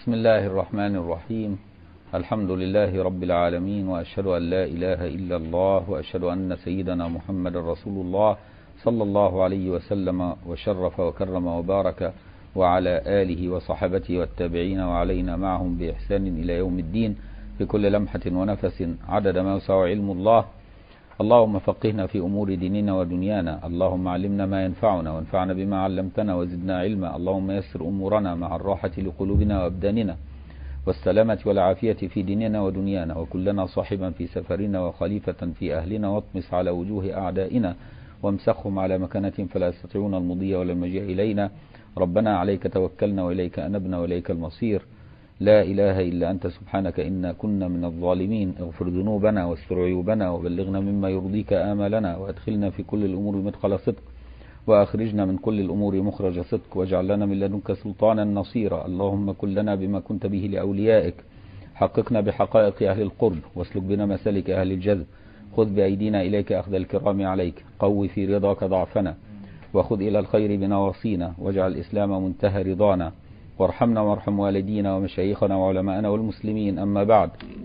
بسم الله الرحمن الرحيم الحمد لله رب العالمين وأشهد أن لا إله إلا الله وأشهد أن سيدنا محمد رسول الله صلى الله عليه وسلم وشرف وكرم وبارك وعلى آله وصحبته والتابعين وعلينا معهم بإحسان إلى يوم الدين في كل لمحة ونفس عدد ما يسع علم الله اللهم فقهنا في أمور ديننا ودنيانا اللهم علمنا ما ينفعنا وانفعنا بما علمتنا وزدنا علما اللهم يسر أمورنا مع الراحة لقلوبنا وأبداننا والسلامة والعافية في ديننا ودنيانا وكلنا صاحبا في سفرنا وخليفة في أهلنا واطمس على وجوه أعدائنا وامسخهم على مكانة فلا يستطيعون المضي ولا المجيء إلينا ربنا عليك توكلنا وإليك أنبنا وإليك المصير لا إله إلا أنت سبحانك إنا كنا من الظالمين اغفر ذنوبنا واستر عيوبنا وبلغنا مما يرضيك آمالنا وأدخلنا في كل الأمور مدخل صدق وأخرجنا من كل الأمور مخرج صدق واجعل لنا من لدنك سلطانا نصيرا اللهم كن لنا بما كنت به لأوليائك حققنا بحقائق أهل القرب واسلك بنا مسالك أهل الجذب خذ بأيدينا إليك أخذ الكرام عليك قو في رضاك ضعفنا وخذ إلى الخير بنواصينا واجعل الإسلام منتهى رضانا وارحمنا وارحم والدينا ومشايخنا وعلماءنا والمسلمين أما بعد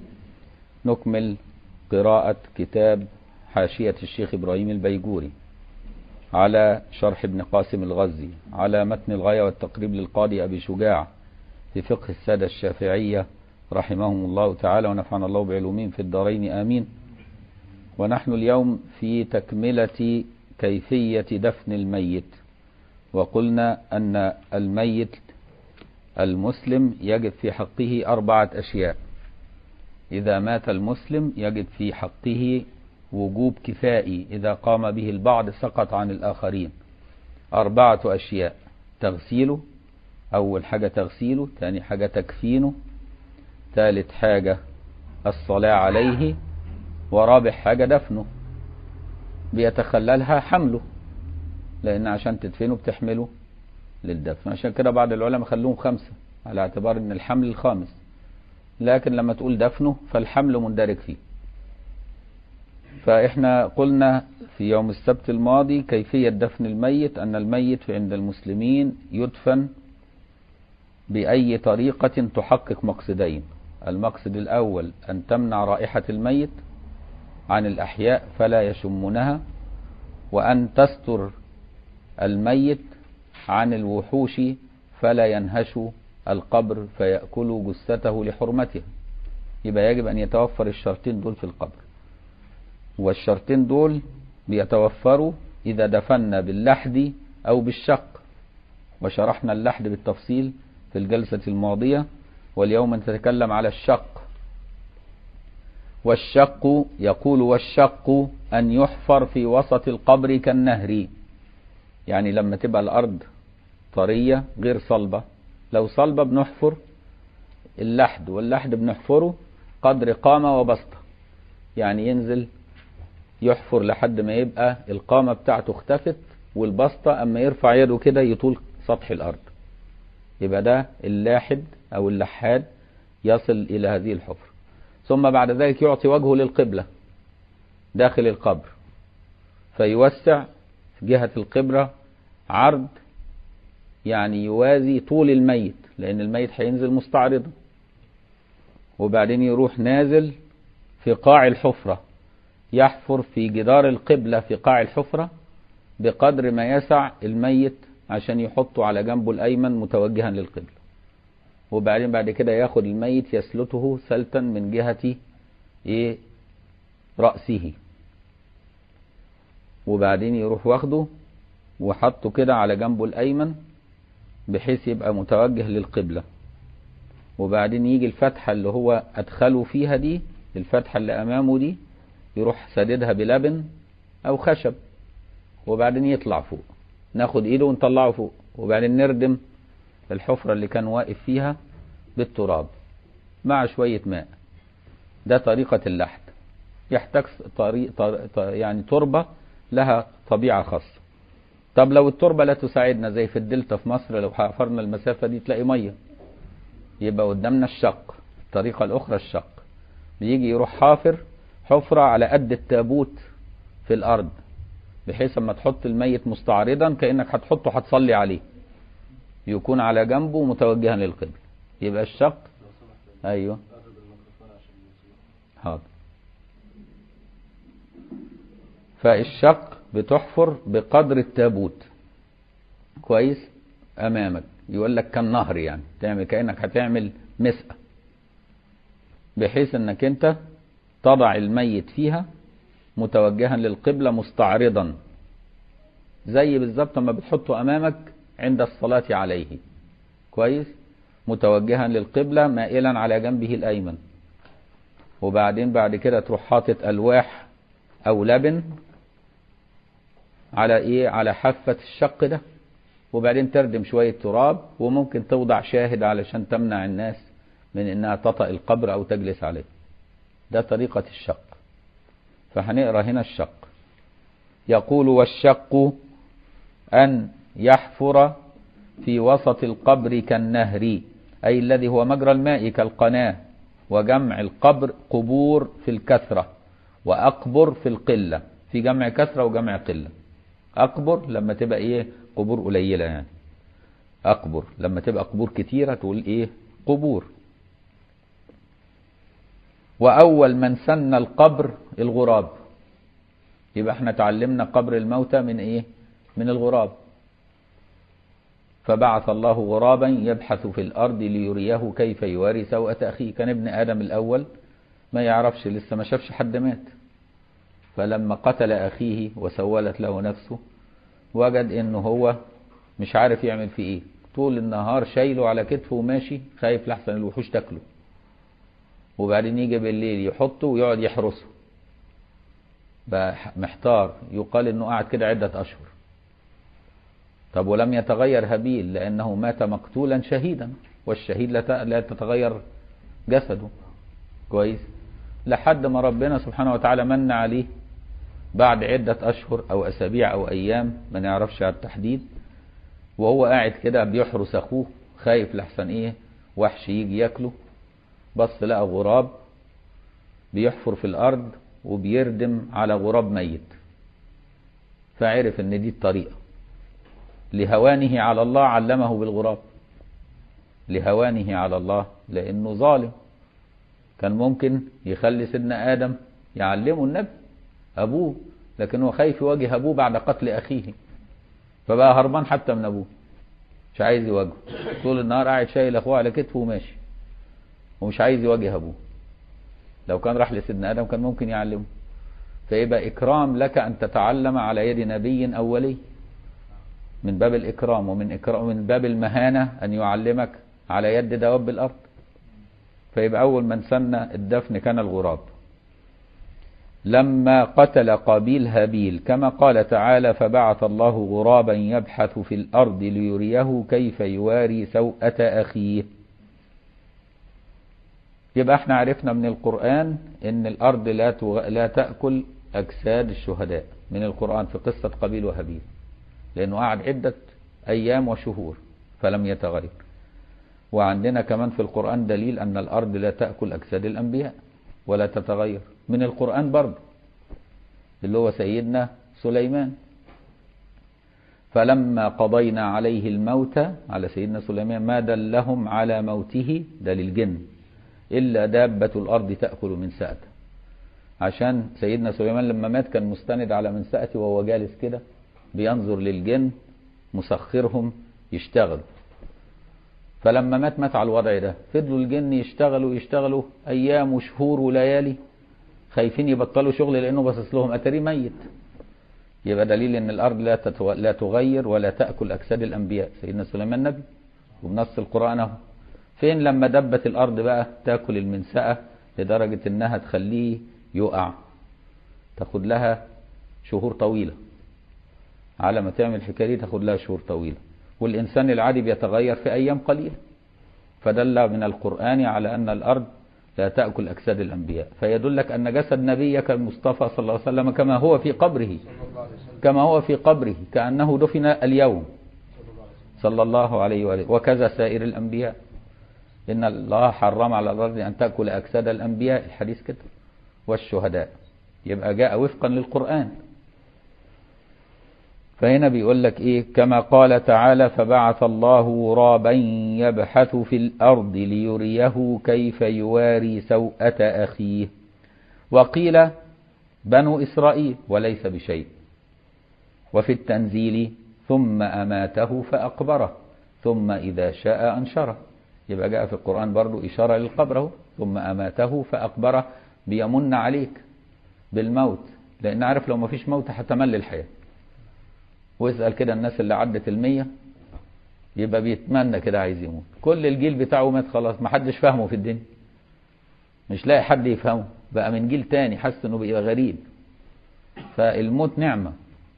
نكمل قراءة كتاب حاشية الشيخ إبراهيم البيجوري على شرح ابن قاسم الغزي على متن الغاية والتقريب للقاضي أبي شجاع في فقه السادة الشافعية رحمهم الله تعالى ونفعنا الله بعلومهم في الدارين آمين ونحن اليوم في تكملة كيفية دفن الميت وقلنا أن الميت المسلم يجب في حقه أربعة أشياء إذا مات المسلم يجب في حقه وجوب كفائي إذا قام به البعض سقط عن الآخرين أربعة أشياء تغسيله أول حاجة تغسيله ثاني حاجة تكفينه ثالث حاجة الصلاة عليه ورابع حاجة دفنه بيتخللها حمله لأن عشان تدفنه بتحمله للدفن عشان كده بعض العلماء خلوهم خمسة على اعتبار ان الحمل الخامس لكن لما تقول دفنه فالحمل مندرج فيه فاحنا قلنا في يوم السبت الماضي كيفية دفن الميت ان الميت عند المسلمين يدفن بأي طريقة تحقق مقصدين المقصد الأول أن تمنع رائحة الميت عن الأحياء فلا يشمونها وأن تستر الميت عن الوحوش فلا ينهش القبر فيأكلوا جثته لحرمته يبقى يجب أن يتوفر الشرطين دول في القبر والشرطين دول بيتوفروا إذا دفنا باللحد أو بالشق وشرحنا اللحد بالتفصيل في الجلسة الماضية واليوم نتكلم على الشق والشق يقول والشق أن يحفر في وسط القبر كالنهر يعني لما تبقى الأرض طرية غير صلبة لو صلبة بنحفر اللحد واللحد بنحفره قدر قامة وبسطة يعني ينزل يحفر لحد ما يبقى القامة بتاعته اختفت والبسطة أما يرفع يده كده يطول سطح الأرض يبقى ده اللاحد أو اللحاد يصل إلى هذه الحفر ثم بعد ذلك يعطي وجهه للقبلة داخل القبر فيوسع جهة القبرة عرض يعني يوازي طول الميت لأن الميت هينزل مستعرضا وبعدين يروح نازل في قاع الحفرة يحفر في جدار القبلة في قاع الحفرة بقدر ما يسع الميت عشان يحطه على جنبه الأيمن متوجها للقبلة وبعدين بعد كده ياخد الميت يسلته سلتا من جهة إيه رأسه وبعدين يروح واخده وحطه كده على جنبه الأيمن بحيث يبقى متوجه للقبلة وبعدين يجي الفتحة اللي هو أدخله فيها دي الفتحة اللي أمامه دي يروح سددها بلبن أو خشب وبعدين يطلع فوق ناخد إيده ونطلعه فوق وبعدين نردم الحفرة اللي كان واقف فيها بالتراب مع شوية ماء ده طريقة اللحد يحتاج طريق يعني تربة لها طبيعة خاصة طب لو التربة لا تساعدنا زي في الدلتا في مصر لو حفرنا المسافة دي تلاقي مية يبقى قدامنا الشق الطريقة الأخرى الشق بيجي يروح حافر حفرة على قد التابوت في الأرض بحيث اما تحط الميت مستعرضا كأنك هتحطه هتصلي عليه يكون على جنبه متوجها للقبل يبقى الشق ايوه حاضر فالشق بتحفر بقدر التابوت كويس امامك يقول لك كالنهر يعني تعمل كانك هتعمل مسقى بحيث انك انت تضع الميت فيها متوجها للقبلة مستعرضا زي بالظبط ما بتحطه امامك عند الصلاة عليه كويس متوجها للقبلة مائلا على جنبه الايمن وبعدين بعد كده تروح حاطط الواح او لبن على ايه على حافة الشق ده وبعدين تردم شوية تراب وممكن توضع شاهد علشان تمنع الناس من انها تطأ القبر او تجلس عليه ده طريقة الشق فهنقرا هنا الشق يقول والشق ان يحفر في وسط القبر كالنهر اي الذي هو مجرى الماء كالقناة وجمع القبر قبور في الكثرة واقبر في القلة في جمع كثرة وجمع قلة اقبر لما تبقى ايه قبور قليلة يعني اقبر لما تبقى قبور كتيرة تقول ايه قبور واول من سن القبر الغراب يبقى احنا تعلمنا قبر الموتى من ايه من الغراب فبعث الله غرابا يبحث في الارض ليريه كيف يواري سوءة اخيه كان ابن ادم الاول ما يعرفش لسه ما شافش حد مات فلما قتل اخيه وسولت له نفسه وجد انه هو مش عارف يعمل فيه ايه طول النهار شايله على كتفه وماشي خايف لحسن الوحوش تاكله وبعدين يجي بالليل يحطه ويقعد يحرسه بقى محتار يقال انه قعد كده عدة اشهر طب ولم يتغير هابيل لانه مات مقتولا شهيدا والشهيد لا تتغير جسده كويس لحد ما ربنا سبحانه وتعالى من عليه بعد عدة أشهر أو أسابيع أو أيام ما نعرفش على التحديد وهو قاعد كده بيحرس أخوه خايف لحسن إيه وحش يجي ياكله بص لقى غراب بيحفر في الأرض وبيردم على غراب ميت فعرف إن دي الطريقة لهوانه على الله علمه بالغراب لهوانه على الله لأنه ظالم كان ممكن يخلي سيدنا آدم يعلمه النبي أبوه لكن هو خايف يواجه أبوه بعد قتل أخيه فبقى هربان حتى من أبوه مش عايز يواجهه طول النهار قاعد شايل أخوه على كتفه وماشي ومش عايز يواجه أبوه لو كان راح لسيدنا آدم كان ممكن يعلمه فيبقى إكرام لك أن تتعلم على يد نبي أولي من باب الإكرام ومن إكرام من باب المهانة أن يعلمك على يد دواب الأرض فيبقى أول من سن الدفن كان الغراب لما قتل قابيل هابيل كما قال تعالى فبعث الله غرابا يبحث في الأرض ليريه كيف يواري سوءة أخيه يبقى احنا عرفنا من القرآن ان الأرض لا, تغ... لا تأكل أجساد الشهداء من القرآن في قصة قابيل وهابيل لأنه قعد عدة أيام وشهور فلم يتغير وعندنا كمان في القرآن دليل أن الأرض لا تأكل أجساد الأنبياء ولا تتغير من القرآن برضه اللي هو سيدنا سليمان فلما قضينا عليه الموت على سيدنا سليمان ما دلهم على موته ده للجن إلا دابة الأرض تأكل من سأته عشان سيدنا سليمان لما مات كان مستند على من سأته وهو جالس كده بينظر للجن مسخرهم يشتغلوا فلما مات مات على الوضع ده فضلوا الجن يشتغلوا يشتغلوا ايام وشهور وليالي خايفين يبطلوا شغل لانه باصص لهم اتاري ميت يبقى دليل ان الارض لا تتو... لا تغير ولا تاكل اجساد الانبياء سيدنا سليمان نبي وبنص القران اهو فين لما دبت الارض بقى تاكل المنسأة لدرجة انها تخليه يقع تاخد لها شهور طويلة على ما تعمل الحكايه دي تاخد لها شهور طويله والإنسان العادي بيتغير في أيام قليلة فدل من القرآن على أن الأرض لا تأكل أجساد الأنبياء فيدلك أن جسد نبيك المصطفى صلى الله عليه وسلم كما هو في قبره كما هو في قبره كأنه دفن اليوم صلى الله عليه وآله وكذا سائر الأنبياء إن الله حرم على الأرض أن تأكل أجساد الأنبياء الحديث كده والشهداء يبقى جاء وفقا للقرآن فهنا بيقول لك ايه كما قال تعالى فبعث الله غرابا يبحث في الارض ليريه كيف يواري سوءة اخيه وقيل بنو اسرائيل وليس بشيء وفي التنزيل ثم اماته فاقبره ثم اذا شاء انشره يبقى جاء في القران برضو اشاره للقبر اهو ثم اماته فاقبره بيمن عليك بالموت لان عارف لو ما فيش موت هتمل الحياه واسأل كده الناس اللي عدت المية يبقى بيتمنى كده عايز يموت كل الجيل بتاعه مات خلاص ما حدش فاهمه في الدنيا مش لاقي حد يفهمه بقى من جيل تاني حاسس انه بيبقى غريب فالموت نعمة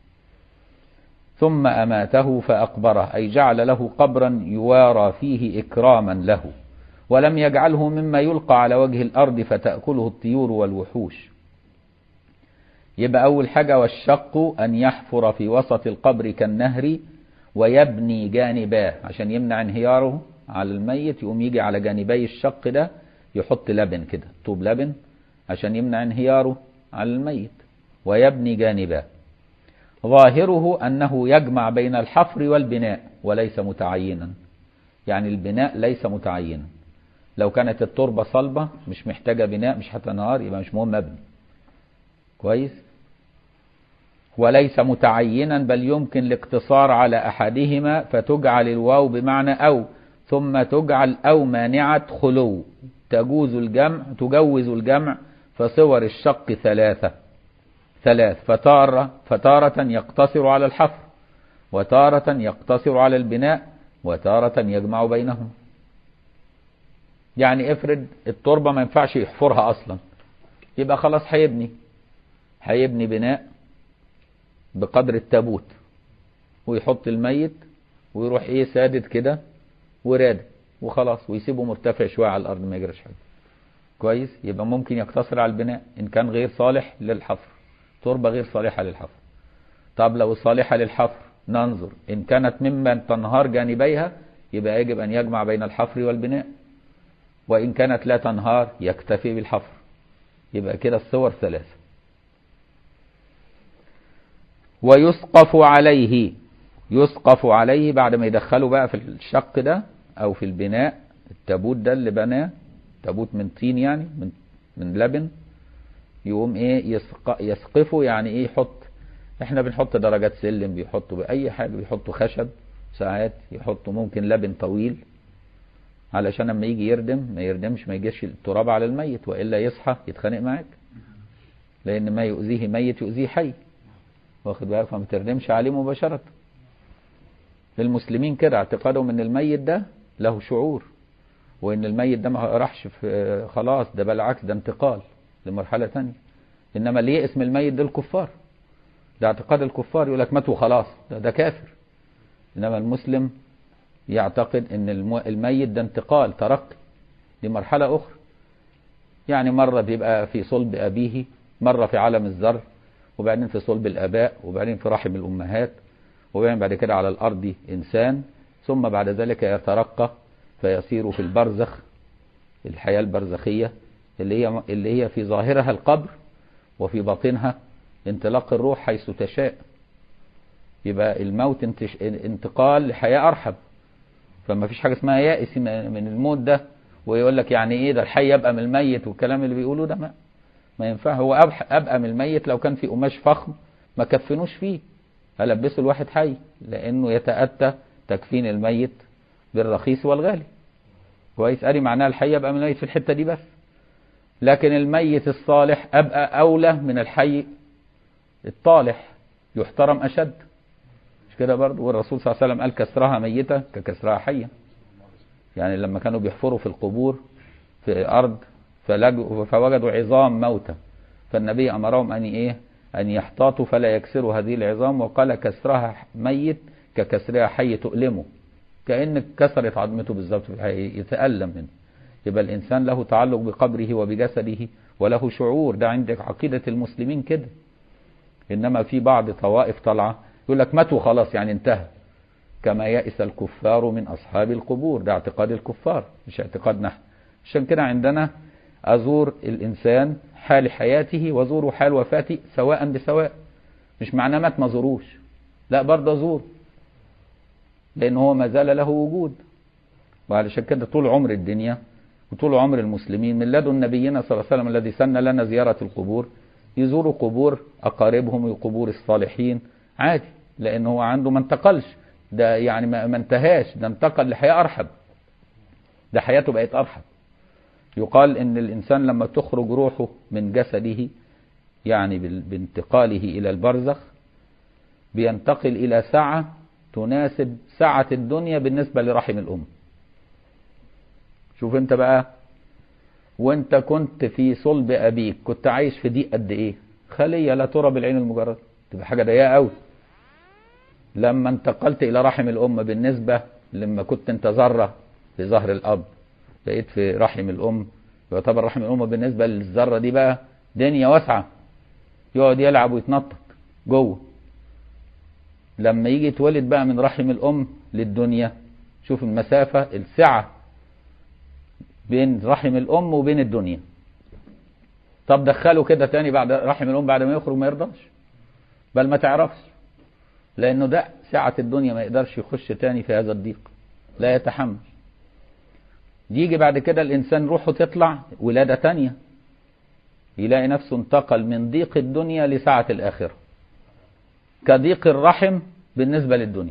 ثم أماته فأقبره أي جعل له قبرا يوارى فيه إكراما له ولم يجعله مما يلقى على وجه الأرض فتأكله الطيور والوحوش يبقى أول حاجة والشق أن يحفر في وسط القبر كالنهر ويبني جانباه عشان يمنع انهياره على الميت يقوم يجي على جانبي الشق ده يحط لبن كده طوب لبن عشان يمنع انهياره على الميت ويبني جانباه ظاهره أنه يجمع بين الحفر والبناء وليس متعينا يعني البناء ليس متعينا لو كانت التربة صلبة مش محتاجة بناء مش هتنهار يبقى مش مهم ابني كويس وليس متعينا بل يمكن الاقتصار على أحدهما فتجعل الواو بمعنى أو ثم تجعل أو مانعة خلو تجوز الجمع تجوز الجمع فصور الشق ثلاثة ثلاث فتارة, فتارة يقتصر على الحفر وتارة يقتصر على البناء وتارة يجمع بينهم يعني افرض التربة ما ينفعش يحفرها أصلا يبقى خلاص هيبني هيبني بناء بقدر التابوت ويحط الميت ويروح ايه سادد كده وراد وخلاص ويسيبه مرتفع شويه على الارض ما يجراش حاجه كويس يبقى ممكن يقتصر على البناء ان كان غير صالح للحفر تربه غير صالحه للحفر طب لو صالحه للحفر ننظر ان كانت ممن تنهار جانبيها يبقى يجب ان يجمع بين الحفر والبناء وان كانت لا تنهار يكتفي بالحفر يبقى كده الصور ثلاثه ويسقف عليه يسقف عليه بعد ما يدخله بقى في الشق ده او في البناء التابوت ده اللي بناه تابوت من طين يعني من من لبن يقوم ايه يسق يسقفه يعني ايه يحط احنا بنحط درجات سلم بيحطوا باي حاجه بيحطوا خشب ساعات يحطوا ممكن لبن طويل علشان لما يجي يردم ما يردمش ما يجيش التراب على الميت والا يصحى يتخانق معاك لان ما يؤذيه ميت يؤذيه حي واخد بالك فما تردمش عليه مباشرة المسلمين كده اعتقادهم ان الميت ده له شعور وان الميت ده ما راحش في خلاص ده بالعكس ده انتقال لمرحلة تانية انما اللي يئس من الميت ده الكفار ده اعتقاد الكفار يقول لك ماتوا خلاص ده, ده كافر انما المسلم يعتقد ان الميت ده انتقال ترقي لمرحلة اخرى يعني مرة بيبقى في صلب ابيه مرة في عالم الذر وبعدين في صلب الآباء وبعدين في رحم الأمهات وبعدين بعد كده على الأرض إنسان ثم بعد ذلك يترقى فيصير في البرزخ الحياة البرزخية اللي هي اللي هي في ظاهرها القبر وفي باطنها انطلاق الروح حيث تشاء يبقى الموت انتقال لحياة أرحب فما فيش حاجة اسمها يائس من الموت ده ويقول لك يعني ايه ده الحي يبقى من الميت والكلام اللي بيقولوه ده ما ما ينفع هو أبقى من الميت لو كان في قماش فخم ما كفنوش فيه هلبسه الواحد حي لأنه يتأتى تكفين الميت بالرخيص والغالي كويس قالي معناها الحي يبقى من الميت في الحتة دي بس لكن الميت الصالح أبقى أولى من الحي الطالح يحترم أشد مش كده برضه والرسول صلى الله عليه وسلم قال كسرها ميتة ككسرها حية يعني لما كانوا بيحفروا في القبور في أرض فوجدوا عظام موتى فالنبي أمرهم أن إيه أن يحتاطوا فلا يكسروا هذه العظام وقال كسرها ميت ككسرها حي تؤلمه كأن كسرت عظمته بالظبط في الحي يتألم منه يبقى الإنسان له تعلق بقبره وبجسده وله شعور ده عندك عقيدة المسلمين كده إنما في بعض طوائف طالعة يقول لك ماتوا خلاص يعني انتهى كما يئس الكفار من أصحاب القبور ده اعتقاد الكفار مش اعتقادنا عشان كده عندنا أزور الإنسان حال حياته وزوره حال وفاته سواء بسواء مش معناه مات ما زوروش لا برضه ازوره لان هو ما زال له وجود وعلشان كده طول عمر الدنيا وطول عمر المسلمين من لدن نبينا صلى الله عليه وسلم الذي سن لنا زيارة القبور يزوروا قبور أقاربهم وقبور الصالحين عادي لأن هو عنده ما انتقلش ده يعني ما انتهاش ده انتقل لحياة أرحب ده حياته بقت أرحب يقال إن الإنسان لما تخرج روحه من جسده يعني بانتقاله إلى البرزخ بينتقل إلى ساعة تناسب سعة الدنيا بالنسبة لرحم الأم شوف انت بقى وانت كنت في صلب أبيك كنت عايش في ضيق قد إيه خلية لا ترى بالعين المجرد تبقى حاجة ضيقة قوي لما انتقلت إلى رحم الأم بالنسبة لما كنت انت ذرة في ظهر الأب بقيت في رحم الأم يعتبر رحم الأم بالنسبة للذرة دي بقى دنيا واسعة يقعد يلعب ويتنطط جوه لما يجي يتولد بقى من رحم الأم للدنيا شوف المسافة السعة بين رحم الأم وبين الدنيا طب دخله كده تاني بعد رحم الأم بعد ما يخرج ما يرضاش بل ما تعرفش لأنه ده سعة الدنيا ما يقدرش يخش تاني في هذا الضيق لا يتحمل يجي بعد كده الإنسان روحه تطلع ولادة تانية يلاقي نفسه انتقل من ضيق الدنيا لسعة الآخرة كضيق الرحم بالنسبة للدنيا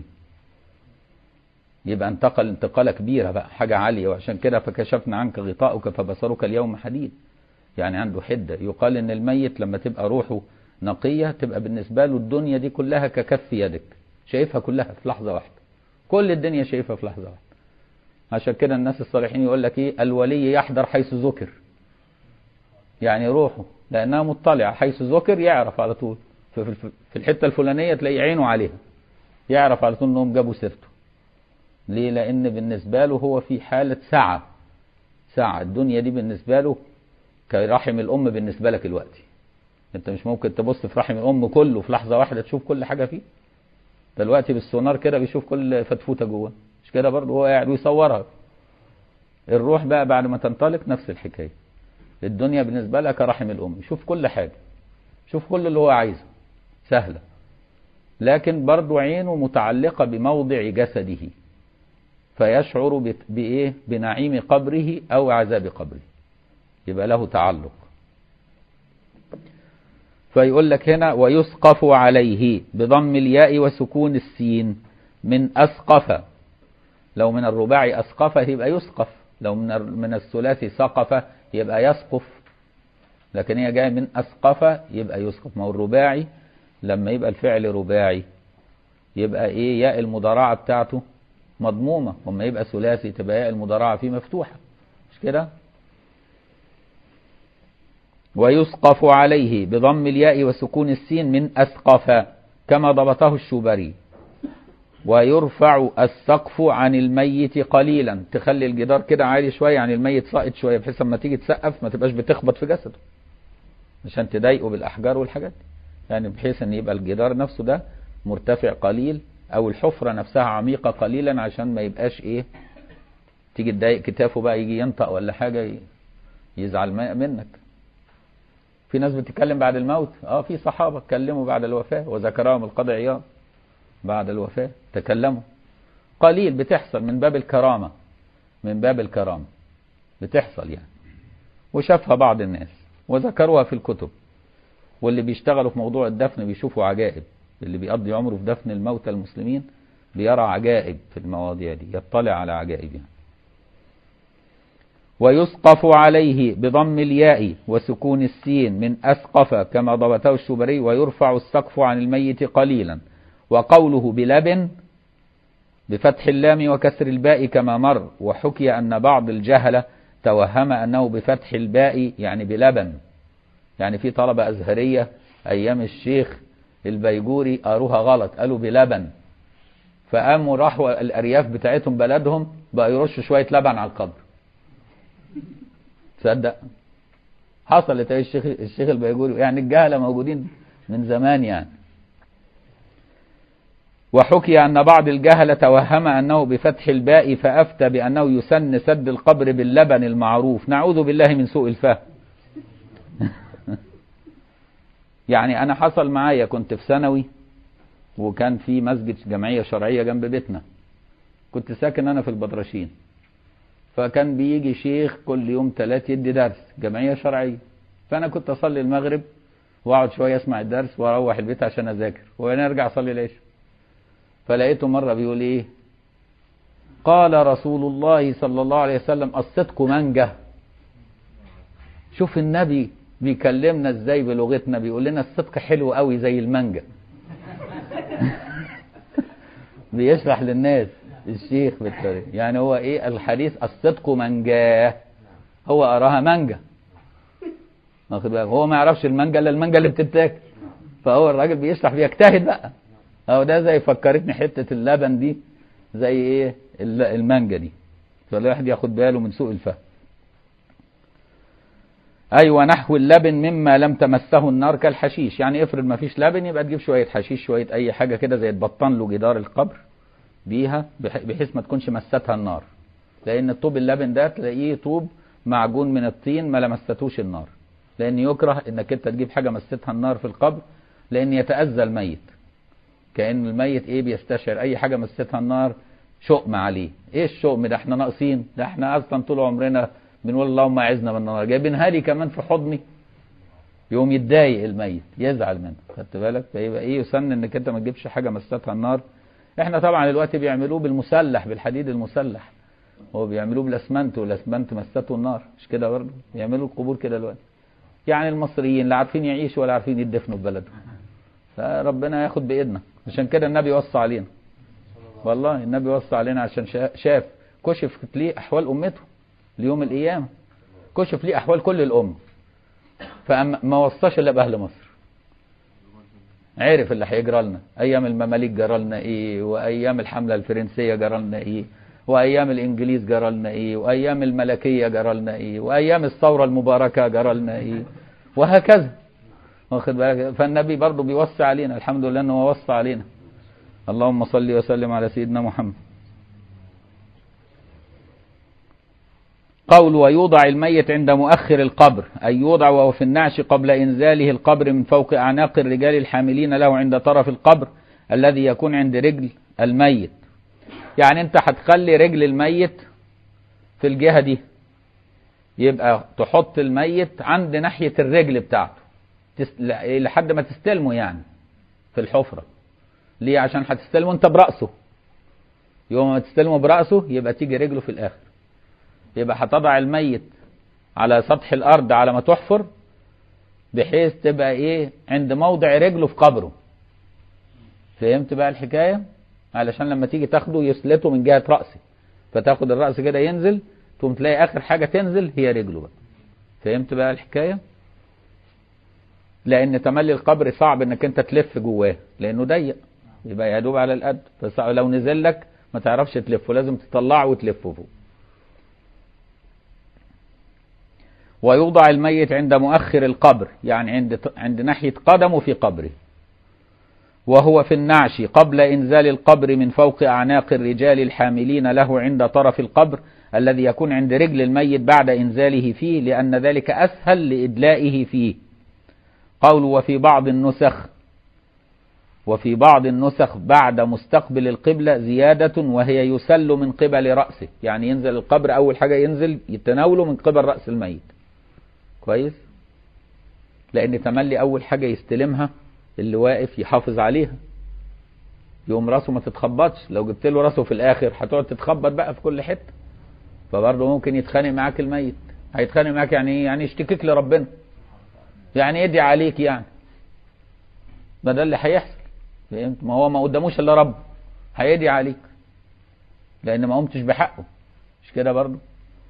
يبقى انتقل انتقالة كبيرة بقى حاجة عالية وعشان كده فكشفنا عنك غطاؤك فبصرك اليوم حديد يعني عنده حدة يقال ان الميت لما تبقى روحه نقية تبقى بالنسبة له الدنيا دي كلها ككف يدك شايفها كلها في لحظة واحدة كل الدنيا شايفها في لحظة واحدة عشان كده الناس الصالحين يقول لك ايه الولي يحضر حيث ذكر يعني روحه لانها مطلعة حيث ذكر يعرف على طول في الحتة الفلانية تلاقي عينه عليها يعرف على طول انهم جابوا سيرته ليه لان بالنسبة له هو في حالة سعة سعة الدنيا دي بالنسبة له كرحم الام بالنسبة لك الوقت انت مش ممكن تبص في رحم الام كله في لحظة واحدة تشوف كل حاجة فيه دلوقتي بالسونار كده بيشوف كل فتفوتة جوه مش كده برضه هو قاعد ويصورها الروح بقى بعد ما تنطلق نفس الحكاية الدنيا بالنسبة لها كرحم الام يشوف كل حاجة شوف كل اللي هو عايزه سهلة لكن برضو عينه متعلقة بموضع جسده فيشعر بإيه بنعيم قبره أو عذاب قبره يبقى له تعلق فيقول لك هنا ويسقف عليه بضم الياء وسكون السين من أسقف لو من الرباعي أسقف يبقى يسقف لو من من الثلاثي سقف يبقى يسقف لكن هي جايه من أسقف يبقى يسقف ما هو الرباعي لما يبقى الفعل رباعي يبقى ايه ياء المضارعة بتاعته مضمومة وما يبقى ثلاثي تبقى ياء المضارعة فيه مفتوحة مش كده ويسقف عليه بضم الياء وسكون السين من أسقف كما ضبطه الشوبري ويرفع السقف عن الميت قليلا تخلي الجدار كده عالي شوية عن الميت ساقط شوية بحيث لما تيجي تسقف ما تبقاش بتخبط في جسده عشان تضايقه بالأحجار والحاجات دي يعني بحيث ان يبقى الجدار نفسه ده مرتفع قليل او الحفرة نفسها عميقة قليلا عشان ما يبقاش ايه تيجي تضايق كتافه بقى يجي ينطق ولا حاجة يزعل منك في ناس بتتكلم بعد الموت اه في صحابة اتكلموا بعد الوفاة وذكرهم القاضي عياض بعد الوفاة تكلموا قليل بتحصل من باب الكرامة من باب الكرامة بتحصل يعني وشافها بعض الناس وذكروها في الكتب واللي بيشتغلوا في موضوع الدفن بيشوفوا عجائب اللي بيقضي عمره في دفن الموتى المسلمين بيرى عجائب في المواضيع دي يطلع على عجائب يعني. ويسقف عليه بضم الياء وسكون السين من أسقف كما ضبطه الشبري ويرفع السقف عن الميت قليلا وقوله بلبن بفتح اللام وكسر الباء كما مر وحكي أن بعض الجهلة توهم أنه بفتح الباء يعني بلبن يعني في طلبة أزهرية أيام الشيخ البيجوري قالوها غلط قالوا بلبن فقاموا راحوا الأرياف بتاعتهم بلدهم بقى يرشوا شوية لبن على القبر تصدق حصلت ايه الشيخ الشيخ البيجوري يعني الجهلة موجودين من زمان يعني وحكي أن بعض الجهلة توهم أنه بفتح الباء فأفتى بأنه يسن سد القبر باللبن المعروف نعوذ بالله من سوء الفهم يعني أنا حصل معايا كنت في ثانوي وكان في مسجد جمعيه شرعيه جنب بيتنا كنت ساكن انا في البدرشين فكان بيجي شيخ كل يوم ثلاث يدي درس جمعيه شرعيه فانا كنت اصلي المغرب واقعد شويه اسمع الدرس واروح البيت عشان اذاكر ونرجع اصلي العشاء فلقيته مره بيقول ايه قال رسول الله صلى الله عليه وسلم الصدق منجه شوف النبي بيكلمنا ازاي بلغتنا بيقول لنا الصدق حلو قوي زي المانجا بيشرح للناس الشيخ بالطريقه يعني هو ايه الحديث الصدق منجاه هو اراها مانجا واخد بالك هو ما يعرفش المانجا الا المانجا اللي بتتاكل فهو الراجل بيشرح بيجتهد بقى اهو ده زي فكرتني حته اللبن دي زي ايه المانجا دي فالواحد ياخد باله من سوء الفهم ايوه نحو اللبن مما لم تمسه النار كالحشيش يعني افرض ما فيش لبن يبقى تجيب شويه حشيش شويه اي حاجه كده زي تبطن له جدار القبر بيها بحيث ما تكونش مستها النار لان طوب اللبن ده تلاقيه طوب معجون من الطين ما لمستوش النار لان يكره انك انت تجيب حاجه مستها النار في القبر لان يتاذى الميت كان الميت ايه بيستشعر اي حاجه مستها النار شؤم عليه ايه الشؤم ده احنا ناقصين ده احنا اصلا طول عمرنا بنقول اللهم اعزنا من النار جايبينها لي كمان في حضني يقوم يتضايق الميت يزعل منه خدت بالك فيبقى ايه يسن انك انت ما تجيبش حاجه مستها النار احنا طبعا دلوقتي بيعملوه بالمسلح بالحديد المسلح هو بيعملوه بالاسمنت والاسمنت مسته النار مش كده برضه بيعملوا القبور كده دلوقتي يعني المصريين لا عارفين يعيشوا ولا عارفين يدفنوا في بلدهم فربنا ياخد بايدنا عشان كده النبي وصى علينا والله النبي وصى علينا عشان شاف كشفت ليه احوال امته ليوم القيامه كشف ليه احوال كل الامه فما وصاش الا باهل مصر عرف اللي هيجرى لنا ايام المماليك جرى لنا ايه وايام الحمله الفرنسيه جرى لنا ايه وايام الانجليز جرى لنا ايه وايام الملكيه جرى لنا ايه وايام الثوره المباركه جرى لنا ايه وهكذا واخد بالك فالنبي برضه بيوصي علينا الحمد لله انه وصى علينا اللهم صل وسلم على سيدنا محمد قول ويوضع الميت عند مؤخر القبر أي يوضع وهو في النعش قبل إنزاله القبر من فوق أعناق الرجال الحاملين له عند طرف القبر الذي يكون عند رجل الميت يعني أنت هتخلي رجل الميت في الجهة دي يبقى تحط الميت عند ناحية الرجل بتاعته لحد ما تستلمه يعني في الحفرة ليه عشان هتستلمه انت برأسه يوم ما تستلمه برأسه يبقى تيجي رجله في الآخر يبقى هتضع الميت على سطح الارض على ما تحفر بحيث تبقى ايه عند موضع رجله في قبره فهمت بقى الحكايه علشان لما تيجي تاخده يسلته من جهه راسه فتاخد الراس كده ينزل تقوم تلاقي اخر حاجه تنزل هي رجله بقى فهمت بقى الحكايه لان تملي القبر صعب انك انت تلف جواه لانه ضيق يبقى يا دوب على القد فلو نزل لك ما تعرفش تلفه لازم تطلعه وتلفه فوق ويوضع الميت عند مؤخر القبر يعني عند عند ناحية قدمه في قبره وهو في النعش قبل إنزال القبر من فوق أعناق الرجال الحاملين له عند طرف القبر الذي يكون عند رجل الميت بعد إنزاله فيه لأن ذلك أسهل لإدلائه فيه قول وفي بعض النسخ وفي بعض النسخ بعد مستقبل القبلة زيادة وهي يسل من قبل رأسه يعني ينزل القبر أول حاجة ينزل يتناوله من قبل رأس الميت كويس لان تملي اول حاجة يستلمها اللي واقف يحافظ عليها يقوم راسه ما تتخبطش لو جبت له راسه في الاخر هتقعد تتخبط بقى في كل حته فبرضه ممكن يتخانق معاك الميت هيتخانق معاك يعني ايه يعني يشتكيك لربنا يعني يدعي عليك يعني ما ده اللي هيحصل فهمت ما هو ما قداموش الا رب هيدعي عليك لان ما قمتش بحقه مش كده برضه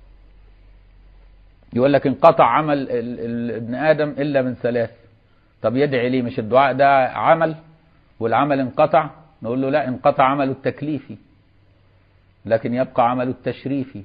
يقول لك انقطع عمل ال ال ابن ادم الا من ثلاث طب يدعي ليه مش الدعاء ده عمل والعمل انقطع نقول له لا انقطع عمله التكليفي لكن يبقى عمله التشريفي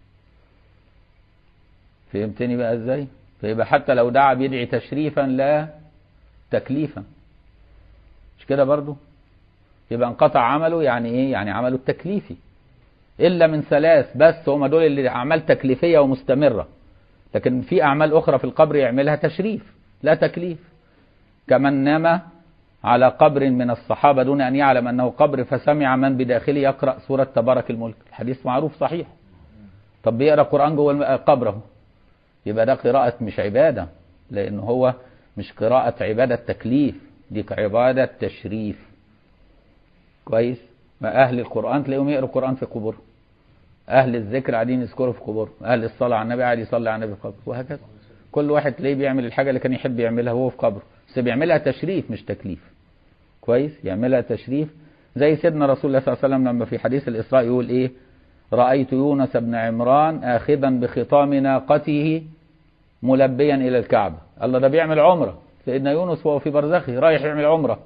فهمتني بقى ازاي فيبقى حتى لو دعا بيدعي تشريفا لا تكليفا مش كده برضو يبقى انقطع عمله يعني ايه يعني عمله التكليفي الا من ثلاث بس هم دول اللي اعمال تكليفيه ومستمره لكن في أعمال أخرى في القبر يعملها تشريف لا تكليف كمن نام على قبر من الصحابة دون أن يعلم أنه قبر فسمع من بداخله يقرأ سورة تبارك الملك الحديث معروف صحيح طب بيقرأ قرآن جوه قبره يبقى ده قراءة مش عبادة لأن هو مش قراءة عبادة تكليف دي عبادة تشريف كويس ما أهل القرآن تلاقيهم يقرأوا القرآن في قبورهم أهل الذكر قاعدين يذكروا في قبورهم أهل الصلاة على النبي قاعد يصلي على النبي في قبره وهكذا كل واحد تلاقيه بيعمل الحاجة اللي كان يحب يعملها وهو في قبره بس بيعملها تشريف مش تكليف كويس يعملها تشريف زي سيدنا رسول الله صلى الله عليه وسلم لما في حديث الإسراء يقول إيه رأيت يونس بن عمران آخذا بخطام ناقته ملبيا إلى الكعبة الله ده بيعمل عمرة سيدنا يونس وهو في برزخه رايح يعمل عمرة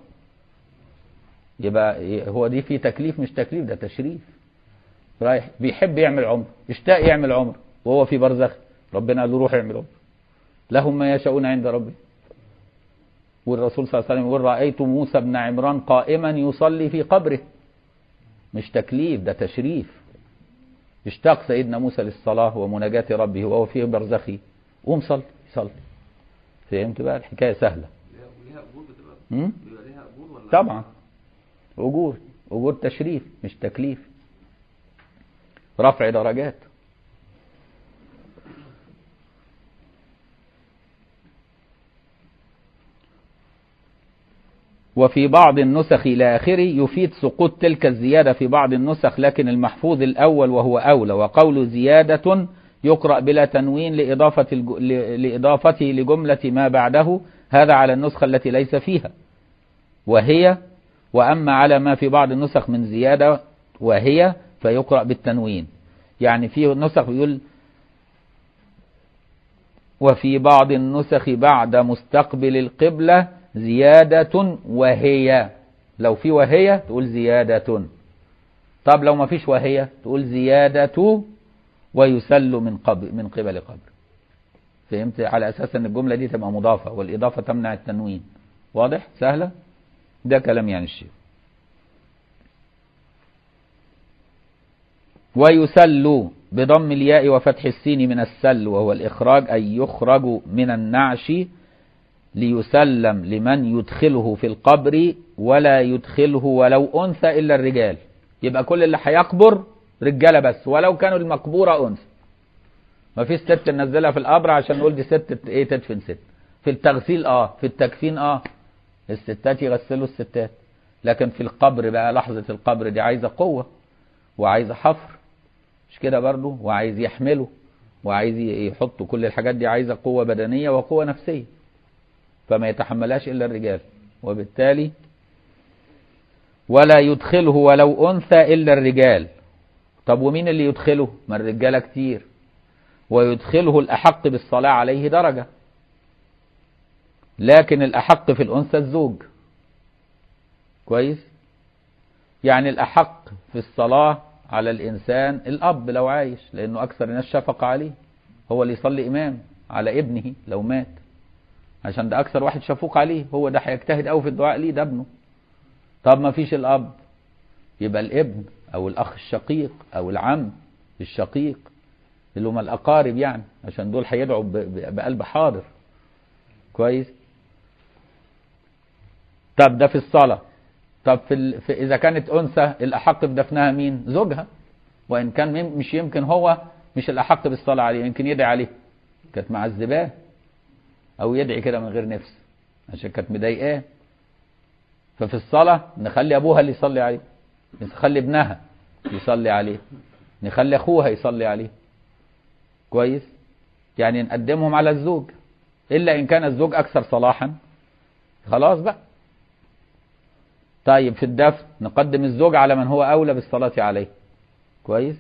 يبقى هو دي في تكليف مش تكليف ده تشريف رايح بيحب يعمل عمرة اشتاق يعمل عمرة وهو في برزخ ربنا قال له روح اعمل عمرة لهم ما يشاءون عند ربهم والرسول صلى الله عليه وسلم يقول رأيت موسى بن عمران قائما يصلي في قبره مش تكليف ده تشريف اشتاق سيدنا موسى للصلاة ومناجاة ربه وهو في برزخه قوم صل صل فهمت بقى الحكاية سهلة ليها اجور بتبقى مم؟ بيبقى ليها اجور ولا طبعا أجور أجور تشريف مش تكليف رفع درجات وفي بعض النسخ إلى آخره يفيد سقوط تلك الزيادة في بعض النسخ لكن المحفوظ الأول وهو أولى وقول زيادة يقرأ بلا تنوين لإضافة الج... ل- لإضافته لجملة ما بعده هذا على النسخة التي ليس فيها وهي وأما على ما في بعض النسخ من زيادة وهي فيقرأ بالتنوين يعني في نسخ بيقول وفي بعض النسخ بعد مستقبل القبلة زيادة وهي لو في وهي تقول زيادة طب لو ما فيش وهي تقول زيادة ويسل من قبل من قبل قبر فهمت على أساس أن الجملة دي تبقى مضافة والإضافة تمنع التنوين واضح سهلة ده كلام يعني الشيخ ويسل بضم الياء وفتح السين من السل وهو الإخراج أي يخرج من النعش ليسلم لمن يدخله في القبر ولا يدخله ولو أنثى إلا الرجال يبقى كل اللي هيقبر رجالة بس ولو كانوا المقبورة أنثى ما فيش ست ننزلها في القبر عشان نقول دي ست ايه تدفن ست في التغسيل اه في التكفين اه الستات يغسلوا الستات لكن في القبر بقى لحظة القبر دي عايزة قوة وعايزة حفر مش كده برضو وعايز يحمله وعايز يحط كل الحاجات دي عايزة قوة بدنية وقوة نفسية فما يتحملهاش إلا الرجال وبالتالي ولا يدخله ولو أنثى إلا الرجال طب ومين اللي يدخله ما الرجالة كتير ويدخله الأحق بالصلاة عليه درجة لكن الأحق في الأنثى الزوج كويس يعني الأحق في الصلاة على الإنسان الأب لو عايش لأنه أكثر الناس شفق عليه هو اللي يصلي إمام على ابنه لو مات عشان ده أكثر واحد شفوق عليه هو ده هيجتهد أوي في الدعاء ليه ده ابنه طب ما فيش الأب يبقى الابن أو الأخ الشقيق أو العم الشقيق اللي هم الأقارب يعني عشان دول هيدعوا ب- ب- بقلب حاضر كويس طب ده في الصلاة طب في, ال... في إذا كانت أنثى الأحق بدفنها مين زوجها وإن كان مم- مش يمكن هو مش الأحق بالصلاة عليه يمكن يدعي عليه كانت معذباه أو يدعي كده من غير نفس عشان كانت مضايقاه ففي الصلاة نخلي أبوها اللي يصلي عليه نخلي ابنها يصلي عليه نخلي أخوها يصلي عليه كويس يعني نقدمهم على الزوج إلا إن كان الزوج أكثر صلاحا خلاص بقى طيب في الدفن نقدم الزوج على من هو أولى بالصلاة عليه كويس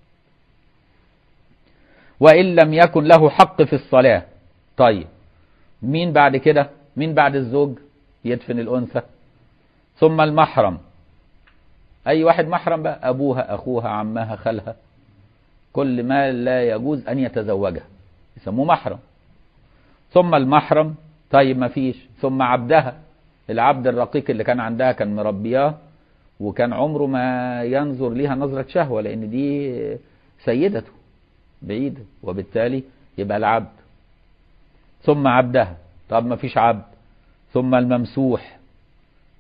وإن لم يكن له حق في الصلاة طيب مين بعد كده مين بعد الزوج يدفن الأنثى ثم المحرم أي واحد محرم بقى أبوها أخوها عمها خالها كل ما لا يجوز أن يتزوجها يسموه محرم ثم المحرم طيب ما فيش ثم عبدها العبد الرقيق اللي كان عندها كان مربياه وكان عمره ما ينظر ليها نظرة شهوة لأن دي سيدته بعيدة وبالتالي يبقى العبد ثم عبدها طب ما فيش عبد ثم الممسوح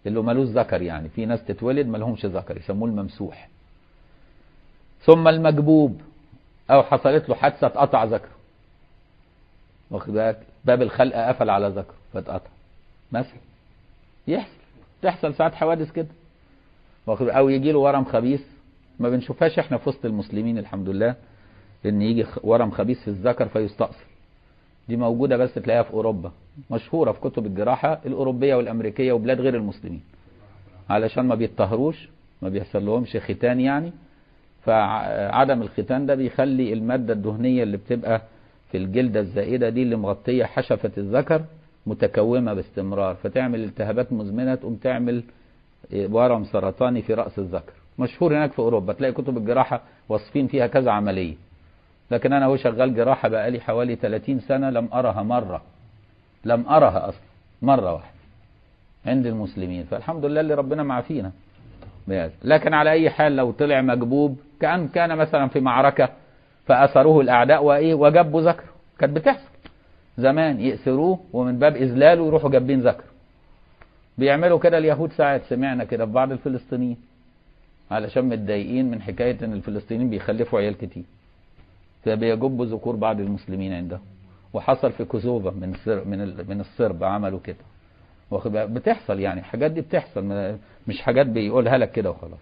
اللي ملوش ذكر يعني في ناس تتولد ملهمش ذكر يسموه الممسوح ثم المجبوب او حصلت له حادثه اتقطع ذكره واخد بالك باب الخلق قفل على ذكره فاتقطع مثلا يحصل تحصل ساعات حوادث كده واخد او يجي له ورم خبيث ما بنشوفهاش احنا في وسط المسلمين الحمد لله ان يجي خ- ورم خبيث في الذكر فيستأصل دي موجودة بس تلاقيها في أوروبا مشهورة في كتب الجراحة الأوروبية والأمريكية وبلاد غير المسلمين علشان ما بيتطهروش ما بيحصل لهمش ختان يعني فعدم الختان ده بيخلي المادة الدهنية اللي بتبقى في الجلدة الزائدة دي اللي مغطية حشفة الذكر متكومة باستمرار فتعمل التهابات مزمنة تقوم تعمل ورم سرطاني في رأس الذكر مشهور هناك في أوروبا تلاقي كتب الجراحة واصفين فيها كذا عملية لكن أنا هو شغال جراحة بقالي حوالي 30 سنة لم أرها مرة لم أرها أصلا مرة واحدة عند المسلمين فالحمد لله اللي ربنا معافينا بهذا. لكن على أي حال لو طلع مجبوب كأن كان مثلا في معركة فأسروه الأعداء وإيه وجبوا ذكره كانت بتحصل زمان يأسروه ومن باب إذلاله يروحوا جابين ذكره بيعملوا كده اليهود ساعات سمعنا كده في بعض الفلسطينيين علشان متضايقين من حكاية ان الفلسطينيين بيخلفوا عيال كتير فبيجبوا ذكور بعض المسلمين عندهم وحصل في كوسوفا من سر من ال- من الصرب عملوا كده واخد بالك؟ بتحصل يعني الحاجات دي بتحصل ما- مش حاجات بيقولها لك كده وخلاص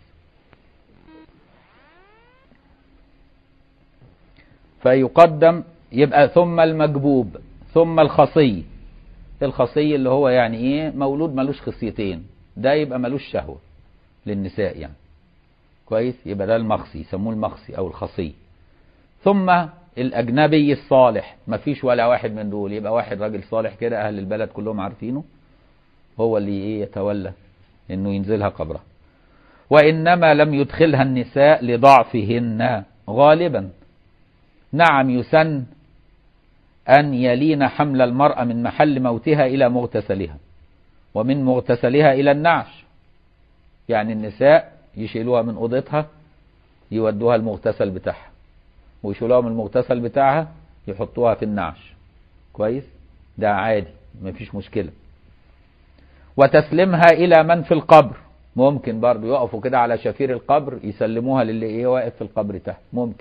فيقدم يبقى ثم المجبوب ثم الخصي الخصي اللي هو يعني ايه مولود ملوش خصيتين ده يبقى ملوش شهوة للنساء يعني كويس يبقى ده المخصي يسموه المخصي او الخصي ثم الاجنبي الصالح مفيش ولا واحد من دول يبقى واحد راجل صالح كده اهل البلد كلهم عارفينه هو اللي ايه يتولى انه ينزلها قبرها وانما لم يدخلها النساء لضعفهن غالبا نعم يسن أن يلين حمل المرأة من محل موتها إلى مغتسلها ومن مغتسلها إلى النعش يعني النساء يشيلوها من أوضتها يودوها المغتسل بتاعها ويشيلوها من المغتسل بتاعها يحطوها في النعش كويس ده عادي مفيش مشكلة وتسليمها إلى من في القبر ممكن برضو يقفوا كده على شفير القبر يسلموها للي ايه واقف في القبر تحت ممكن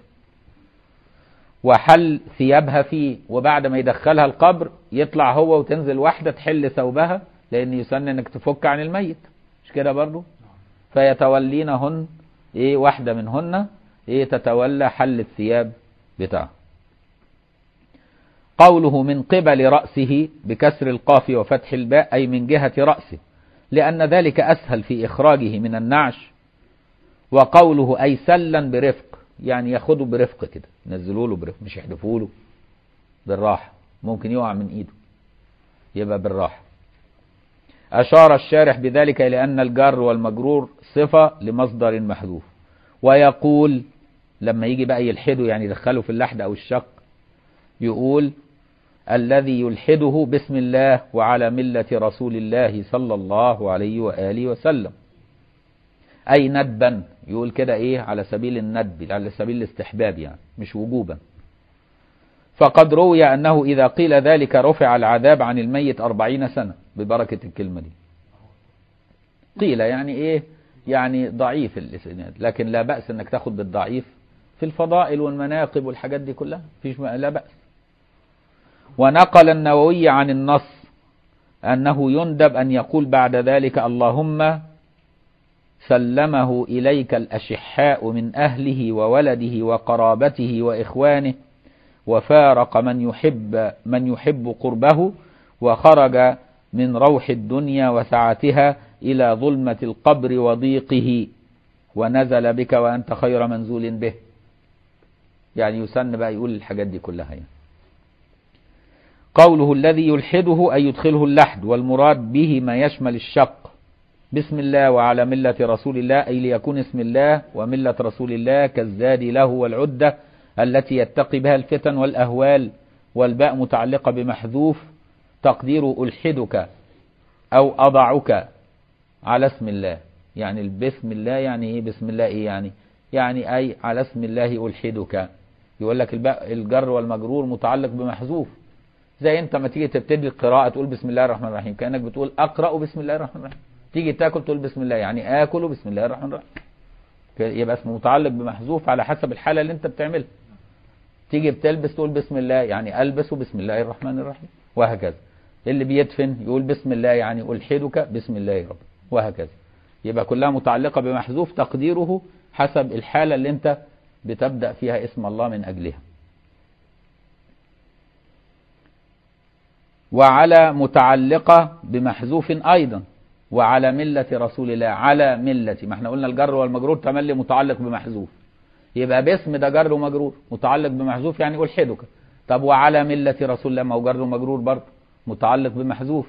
وحل ثيابها فيه وبعد ما يدخلها القبر يطلع هو وتنزل واحدة تحل ثوبها لأن يسن انك تفك عن الميت مش كده برضو فيتولينهن ايه واحدة منهن ايه تتولى حل الثياب بتاعه قوله من قبل رأسه بكسر القاف وفتح الباء أي من جهة رأسه لأن ذلك أسهل في إخراجه من النعش وقوله أي سلا برفق يعني ياخده برفق كده ينزلوا له برفق مش يحدفوا له بالراحة ممكن يقع من ايده يبقى بالراحة أشار الشارح بذلك إلى أن الجر والمجرور صفة لمصدر محذوف ويقول لما يجي بقى يلحده يعني يدخله في اللحد أو الشق يقول الذي يلحده بسم الله وعلى ملة رسول الله صلى الله عليه وآله وسلم أي ندبا يقول كده إيه على سبيل الندب على سبيل الاستحباب يعني مش وجوبا فقد روي أنه إذا قيل ذلك رفع العذاب عن الميت أربعين سنة ببركة الكلمة دي قيل يعني إيه يعني ضعيف الإسناد لكن لا بأس أنك تاخد بالضعيف في الفضائل والمناقب والحاجات دي كلها فيش لا بأس ونقل النووي عن النص أنه يندب أن يقول بعد ذلك اللهم سلمه إليك الأشحاء من أهله وولده وقرابته وإخوانه وفارق من يحب من يحب قربه وخرج من روح الدنيا وسعتها إلى ظلمة القبر وضيقه ونزل بك وأنت خير منزول به يعني يسن بقى يقول الحاجات دي كلها يعني قوله الذي يلحده أي يدخله اللحد والمراد به ما يشمل الشق بسم الله وعلى ملة رسول الله أي ليكون اسم الله وملة رسول الله كالزاد له والعدة التي يتقي بها الفتن والأهوال والباء متعلقة بمحذوف تقدير ألحدك أو أضعك على اسم الله يعني بسم الله يعني إيه بسم الله إيه يعني يعني أي على اسم الله ألحدك يقول لك الباء الجر والمجرور متعلق بمحذوف زي انت ما تيجي تبتدي القراءة تقول بسم الله الرحمن الرحيم كأنك بتقول أقرأ بسم الله الرحمن الرحيم تيجي تاكل تقول بسم الله يعني اكل بسم الله الرحمن الرحيم يبقى اسمه متعلق بمحذوف على حسب الحاله اللي انت بتعملها تيجي بتلبس تقول بسم الله يعني البس بسم الله الرحمن الرحيم وهكذا اللي بيدفن يقول بسم الله يعني الحدك بسم الله يا رب وهكذا يبقى كلها متعلقه بمحذوف تقديره حسب الحاله اللي انت بتبدا فيها اسم الله من اجلها وعلى متعلقة بمحذوف أيضا وعلى ملة رسول الله على ملة ما احنا قلنا الجر والمجرور تملي متعلق بمحذوف يبقى باسم ده جر ومجرور متعلق بمحذوف يعني ألحدك طب وعلى ملة رسول الله ما هو جر ومجرور برضه متعلق بمحذوف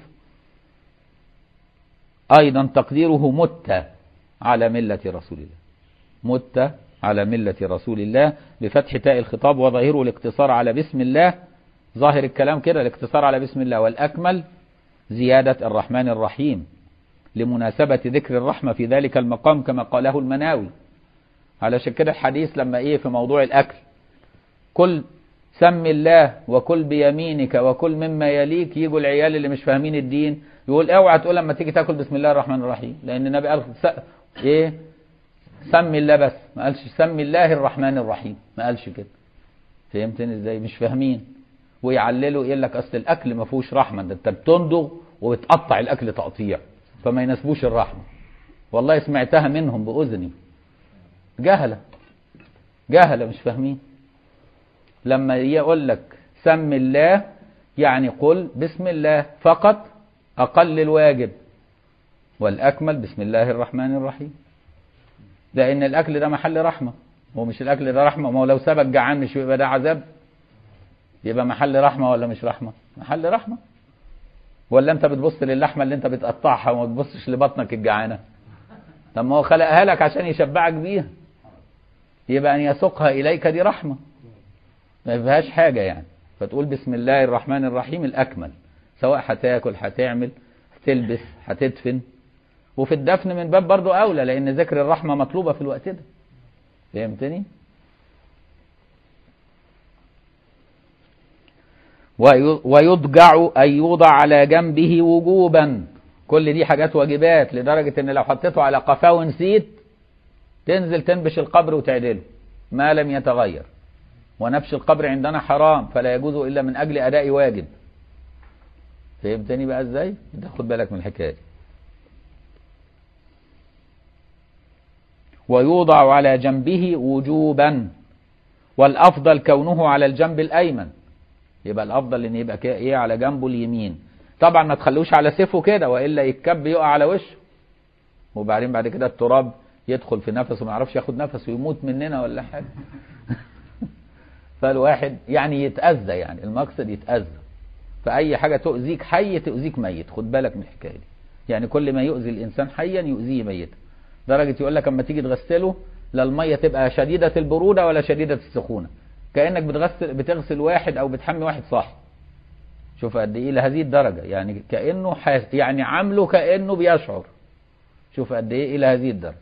أيضا تقديره مت على ملة رسول الله مت على ملة رسول الله بفتح تاء الخطاب وظاهره الاقتصار على بسم الله ظاهر الكلام كده الاقتصار على بسم الله والأكمل زيادة الرحمن الرحيم لمناسبة ذكر الرحمة في ذلك المقام كما قاله المناوي علشان كده الحديث لما ايه في موضوع الأكل كل سم الله وكل بيمينك وكل مما يليك يجوا العيال اللي مش فاهمين الدين يقول اوعى تقول لما تيجي تاكل بسم الله الرحمن الرحيم لان النبي قال س... ايه سم الله بس ما قالش سم الله الرحمن الرحيم ما قالش كده فهمتني ازاي مش فاهمين ويعللوا يقول لك اصل الاكل ما فيهوش رحمه ده انت بتندغ وبتقطع الاكل تقطيع فما يناسبوش الرحمه والله سمعتها منهم باذني جهله جهله مش فاهمين لما يقول لك سم الله يعني قل بسم الله فقط اقل الواجب والاكمل بسم الله الرحمن الرحيم لان الاكل ده محل رحمه هو مش الاكل ده رحمه ما هو لو سابك جعان مش يبقى ده عذاب يبقى محل رحمة ولا مش رحمة محل رحمة ولا انت بتبص للحمة اللي انت بتقطعها وما تبصش لبطنك الجعانة طب ما هو خلقها لك عشان يشبعك بيها يبقى ان يسوقها اليك دي رحمة ما فيهاش حاجة يعني فتقول بسم الله الرحمن الرحيم الاكمل سواء هتاكل هتعمل هتلبس هتدفن وفي الدفن من باب برضو اولى لان ذكر الرحمة مطلوبة في الوقت ده فهمتني ويضجع أن يوضع على جنبه وجوبا كل دي حاجات واجبات لدرجة ان لو حطيته على قفاه ونسيت تنزل تنبش القبر وتعدله ما لم يتغير ونبش القبر عندنا حرام فلا يجوز إلا من أجل أداء واجب فهمتني بقى ازاي خد بالك من الحكاية دي ويوضع على جنبه وجوبا والأفضل كونه على الجنب الأيمن يبقى الافضل ان يبقى كده ايه على جنبه اليمين طبعا ما تخلوش على سيفه كده والا يتكب يقع على وشه وبعدين بعد كده التراب يدخل في نفسه ما يعرفش ياخد نفسه ويموت مننا ولا حاجه فالواحد يعني يتاذى يعني المقصد يتاذى فاي حاجه تؤذيك حي تؤذيك ميت خد بالك من الحكايه دي يعني كل ما يؤذي الانسان حيا يؤذيه ميتا درجه يقول لك اما تيجي تغسله لا الميه تبقى شديده البروده ولا شديده السخونه كانك بتغسل بتغسل واحد او بتحمي واحد صح شوف قد ايه لهذه الدرجه يعني كانه حاس يعني عامله كانه بيشعر شوف قد ايه الى هذه الدرجه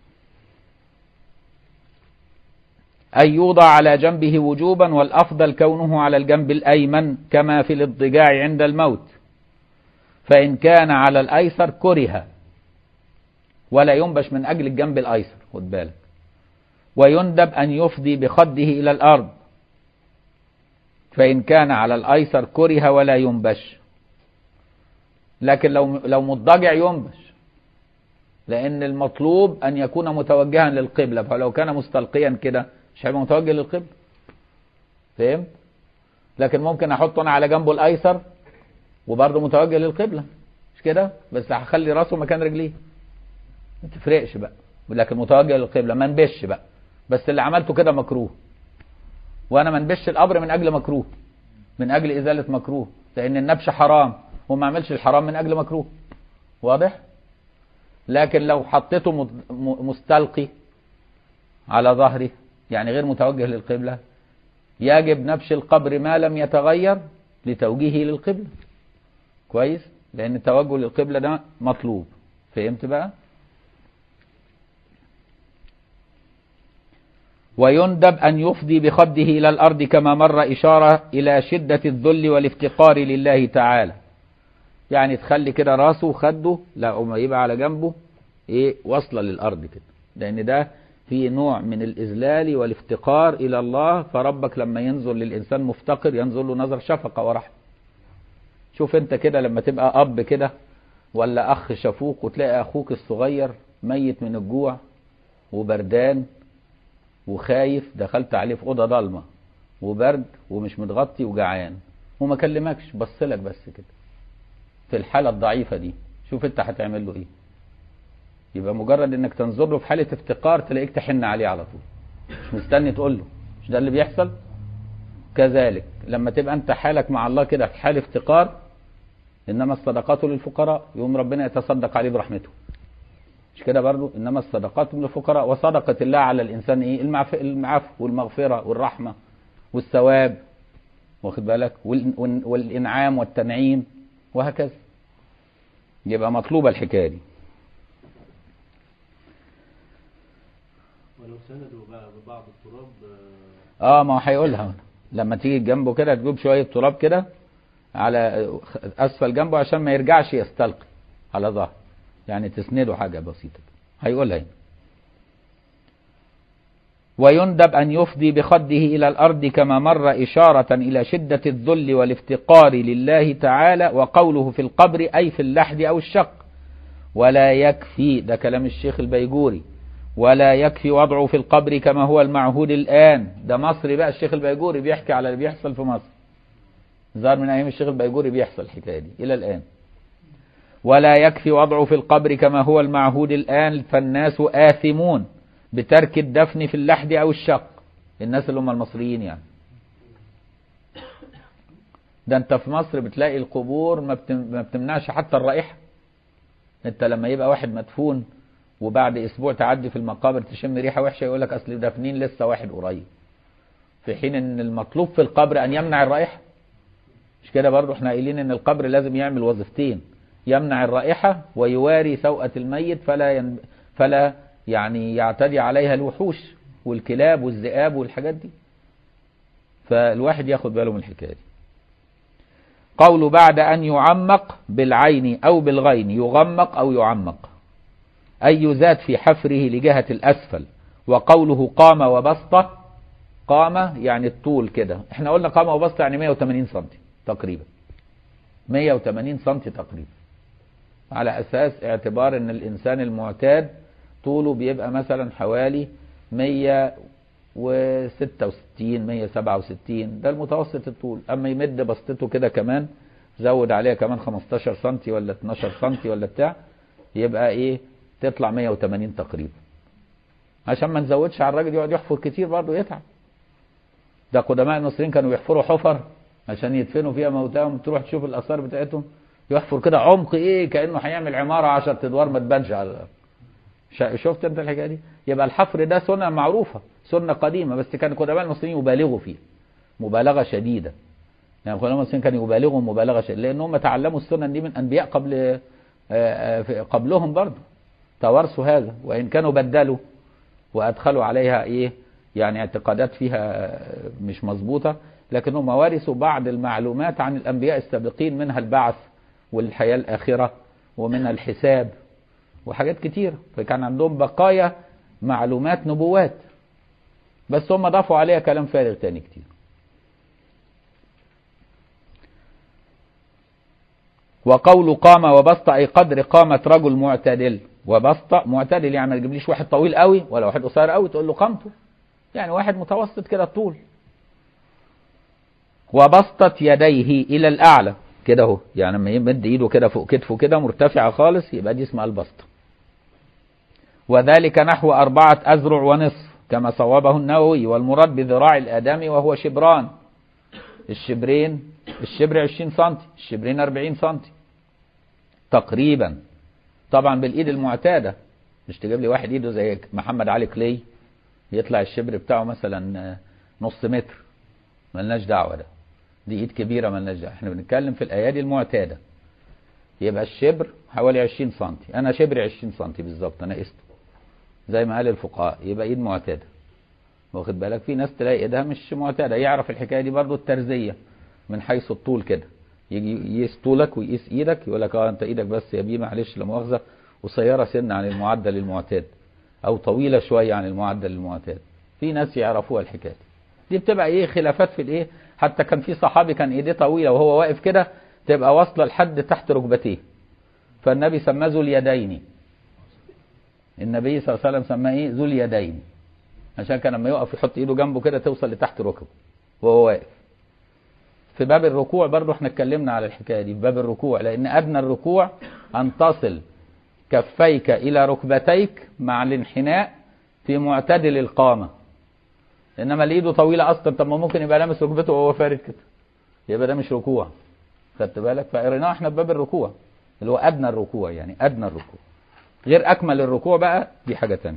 أن يوضع على جنبه وجوبا والأفضل كونه على الجنب الأيمن كما في الاضطجاع عند الموت فإن كان على الأيسر كره ولا ينبش من أجل الجنب الأيسر خد بالك ويندب أن يفضي بخده إلى الأرض فإن كان على الأيسر كره ولا ينبش لكن لو لو مضطجع ينبش لأن المطلوب أن يكون متوجها للقبلة فلو كان مستلقيا كده مش هيبقى متوجه للقبلة فهمت؟ لكن ممكن أحطه أنا على جنبه الأيسر وبرضه متوجه للقبلة مش كده؟ بس هخلي راسه مكان رجليه ما تفرقش بقى لكن متوجه للقبلة ما نبش بقى بس اللي عملته كده مكروه وانا ما نبش القبر من اجل مكروه من اجل ازاله مكروه لان النبش حرام وما اعملش الحرام من اجل مكروه واضح لكن لو حطيته مستلقي على ظهره يعني غير متوجه للقبلة يجب نبش القبر ما لم يتغير لتوجيهه للقبلة كويس لان التوجه للقبلة ده مطلوب فهمت بقى ويندب أن يفضي بخده إلى الأرض كما مر إشارة إلى شدة الذل والافتقار لله تعالى يعني تخلي كده راسه وخده لا وما يبقى على جنبه ايه واصله للارض كده لان ده في نوع من الاذلال والافتقار الى الله فربك لما ينظر للانسان مفتقر ينظر له نظر شفقه ورحمه شوف انت كده لما تبقى اب كده ولا اخ شفوق وتلاقي اخوك الصغير ميت من الجوع وبردان وخايف دخلت عليه في اوضه ضلمه وبرد ومش متغطي وجعان وما كلمكش بصلك بس كده في الحاله الضعيفه دي شوف انت هتعمل له ايه يبقى مجرد انك تنظر له في حاله افتقار تلاقيك تحن عليه على طول مش مستني تقول له مش ده اللي بيحصل كذلك لما تبقى انت حالك مع الله كده في حال افتقار انما الصدقات للفقراء يقوم ربنا يتصدق عليه برحمته مش كده برضو انما الصدقات للفقراء وصدقه الله على الانسان ايه المعف... المعفو والمغفره والرحمه والثواب واخد بالك وال... وال- والانعام والتنعيم وهكذا يبقى مطلوبه الحكايه دي ولو سندوا بقى ببعض التراب آه، اه ما هو هيقولها لما تيجي جنبه كده تجيب شويه تراب كده على اسفل جنبه عشان ما يرجعش يستلقي على ظهره يعني تسنده حاجه بسيطه هيقولها هنا ويندب أن يفضي بخده إلى الأرض كما مر إشارة إلى شدة الذل والافتقار لله تعالى وقوله في القبر أي في اللحد أو الشق ولا يكفي ده كلام الشيخ البيجوري ولا يكفي وضعه في القبر كما هو المعهود الآن ده مصري بقى الشيخ البيجوري بيحكي على اللي بيحصل في مصر ظهر من أيام الشيخ البيجوري بيحصل الحكاية دي إلى الآن ولا يكفي وضعه في القبر كما هو المعهود الآن فالناس آثمون بترك الدفن في اللحد أو الشق الناس اللي هم المصريين يعني ده انت في مصر بتلاقي القبور ما بتم- ما بتمنعش حتى الرائحة انت لما يبقى واحد مدفون وبعد اسبوع تعدي في المقابر تشم ريحة وحشة يقول لك اصل دافنين لسه واحد قريب في حين ان المطلوب في القبر ان يمنع الرائحة مش كده برضو احنا قايلين ان القبر لازم يعمل وظيفتين يمنع الرائحة ويواري سوءة الميت فلا ين... فلا يعني يعتدي عليها الوحوش والكلاب والذئاب والحاجات دي فالواحد ياخد باله من الحكاية دي قول بعد أن يعمق بالعين أو بالغين يغمق أو يعمق أي يزاد في حفره لجهة الأسفل وقوله قام وبسطة قام يعني الطول كده احنا قلنا قام وبسطة يعني 180 سم تقريبا 180 سم تقريبا على أساس اعتبار أن الإنسان المعتاد طوله بيبقى مثلا حوالي 166 167 ده المتوسط الطول أما يمد بسطته كده كمان زود عليها كمان 15 سم ولا 12 سم ولا بتاع يبقى ايه تطلع 180 تقريبا عشان ما نزودش على الراجل يقعد يحفر كتير برضه يتعب ده قدماء المصريين كانوا يحفروا حفر عشان يدفنوا فيها موتاهم تروح تشوف الاثار بتاعتهم يحفر كده عمق ايه كانه هيعمل عماره 10 ادوار ما تبانش على الأرض. شا- شفت انت الحكايه دي يبقى الحفر ده سنه معروفه سنه قديمه بس كان قدماء المصريين يبالغوا فيها مبالغه شديده يعني قدماء المصريين كانوا يبالغوا مبالغه شديده لانهم تعلموا السنن دي من انبياء قبل آه، آه، في- قبلهم برضه توارثوا هذا وان كانوا بدلوا وادخلوا عليها ايه يعني اعتقادات فيها مش مظبوطه لكنهم ورثوا بعض المعلومات عن الانبياء السابقين منها البعث والحياه الاخره ومنها الحساب وحاجات كتيره فكان عندهم بقايا معلومات نبوات بس هم ضافوا عليها كلام فارغ تاني كتير وقول قام وبسط أي قدر قامة رجل معتدل وبسط معتدل يعني ما تجيبليش واحد طويل قوي ولا واحد قصير قوي تقول له قامته يعني واحد متوسط كده الطول وبسطت يديه إلى الأعلى كده اهو يعني لما يمد ايده كده فوق كتفه كده مرتفعة خالص يبقى دي اسمها البسطة وذلك نحو أربعة أذرع ونصف كما صوابه النووي والمراد بذراع الآدمي وهو شبران الشبرين الشبر 20 سم الشبرين 40 سم تقريبا طبعا بالايد المعتاده مش تجيب لي واحد ايده زي محمد علي كلي يطلع الشبر بتاعه مثلا آه، نص متر ملناش دعوه ده دي ايد كبيره ملناش دعوه احنا بنتكلم في الايادي المعتاده يبقى الشبر حوالي 20 سم انا شبري 20 سم بالظبط انا قسته زي ما قال الفقهاء يبقى ايد معتاده واخد بالك في ناس تلاقي ايدها مش معتاده يعرف الحكايه دي برضو الترزيه من حيث الطول كده يجي يقيس طولك ويقيس ايدك يقول لك اه انت ايدك بس يا بيه معلش لا مؤاخذه قصيره سن عن المعدل المعتاد او طويله شويه عن المعدل المعتاد في ناس يعرفوها الحكايه دي. دي بتبقى ايه خلافات في الايه حتى كان في صحابي كان ايديه طويله وهو واقف كده تبقى واصله لحد تحت ركبتيه فالنبي سماه ذو اليدين النبي صلى الله عليه وسلم سماه ايه ذو اليدين عشان كان لما يقف يحط ايده جنبه كده توصل لتحت ركبه وهو واقف في باب الركوع برضو احنا اتكلمنا على الحكايه دي في باب الركوع لان ادنى الركوع ان تصل كفيك الى ركبتيك مع الانحناء في معتدل القامه انما اللي ايده طويله اصلا طب ما ممكن يبقى لامس ركبته وهو فارد كده يبقى ده مش ركوع خدت بالك فقريناه احنا في باب الركوع اللي هو ادنى الركوع يعني ادنى الركوع غير اكمل الركوع بقى دي حاجه تانية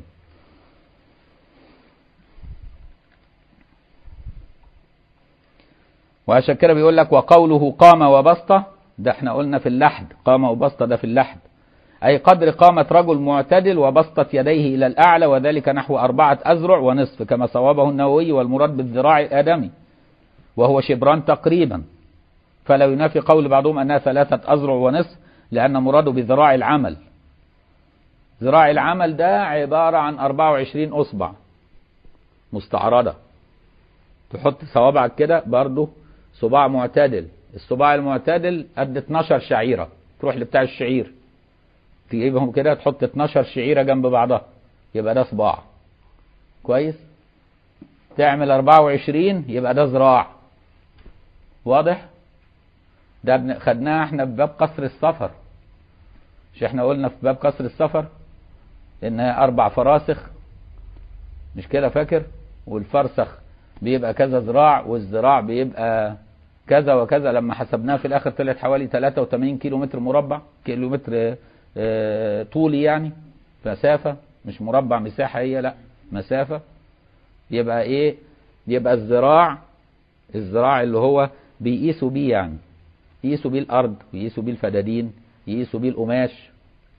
وعشان كده بيقول لك وقوله قام وبسطة ده احنا قلنا في اللحد قام وبسطة ده في اللحد أي قدر قامة رجل معتدل وبسطت يديه إلى الأعلى وذلك نحو أربعة أذرع ونصف كما صوابه النووي والمراد بالذراع الآدمي وهو شبران تقريبا فلا ينافي قول بعضهم أنها ثلاثة أذرع ونصف لأن مراده بذراع العمل ذراع العمل ده عبارة عن 24 أصبع مستعرضة تحط صوابعك كده برضه صباع معتدل الصباع المعتدل قد 12 شعيرة تروح لبتاع الشعير تجيبهم كده تحط 12 شعيرة جنب بعضها يبقى ده صباع كويس تعمل 24 يبقى ده ذراع واضح ده بن- خدناها احنا في باب قصر السفر مش احنا قلنا في باب قصر السفر انها اربع فراسخ مش كده فاكر والفرسخ بيبقى كذا ذراع والذراع بيبقى كذا وكذا لما حسبناها في الاخر طلعت حوالي 83 كيلو متر مربع كيلو متر آه، طولي يعني مسافة مش مربع مساحة هي لا مسافة يبقى ايه يبقى الذراع الذراع اللي هو بيقيسوا بيه يعني يقيسوا بيه الارض ويقيسوا بيه الفدادين يقيسوا بيه القماش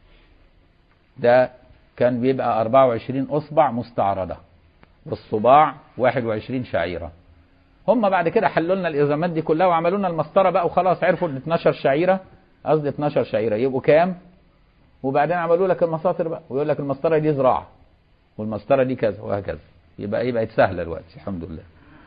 ده كان بيبقى 24 اصبع مستعرضة والصباع 21 شعيرة هم بعد كده حلوا لنا الازامات دي كلها وعملوا لنا المسطره بقى وخلاص عرفوا ان 12 شعيره قصدي 12 شعيره يبقوا كام وبعدين عملوا لك المساطر بقى ويقول لك المسطره دي ذراع والمسطره دي كذا وهكذا يبقى ايه بقت سهله دلوقتي الحمد لله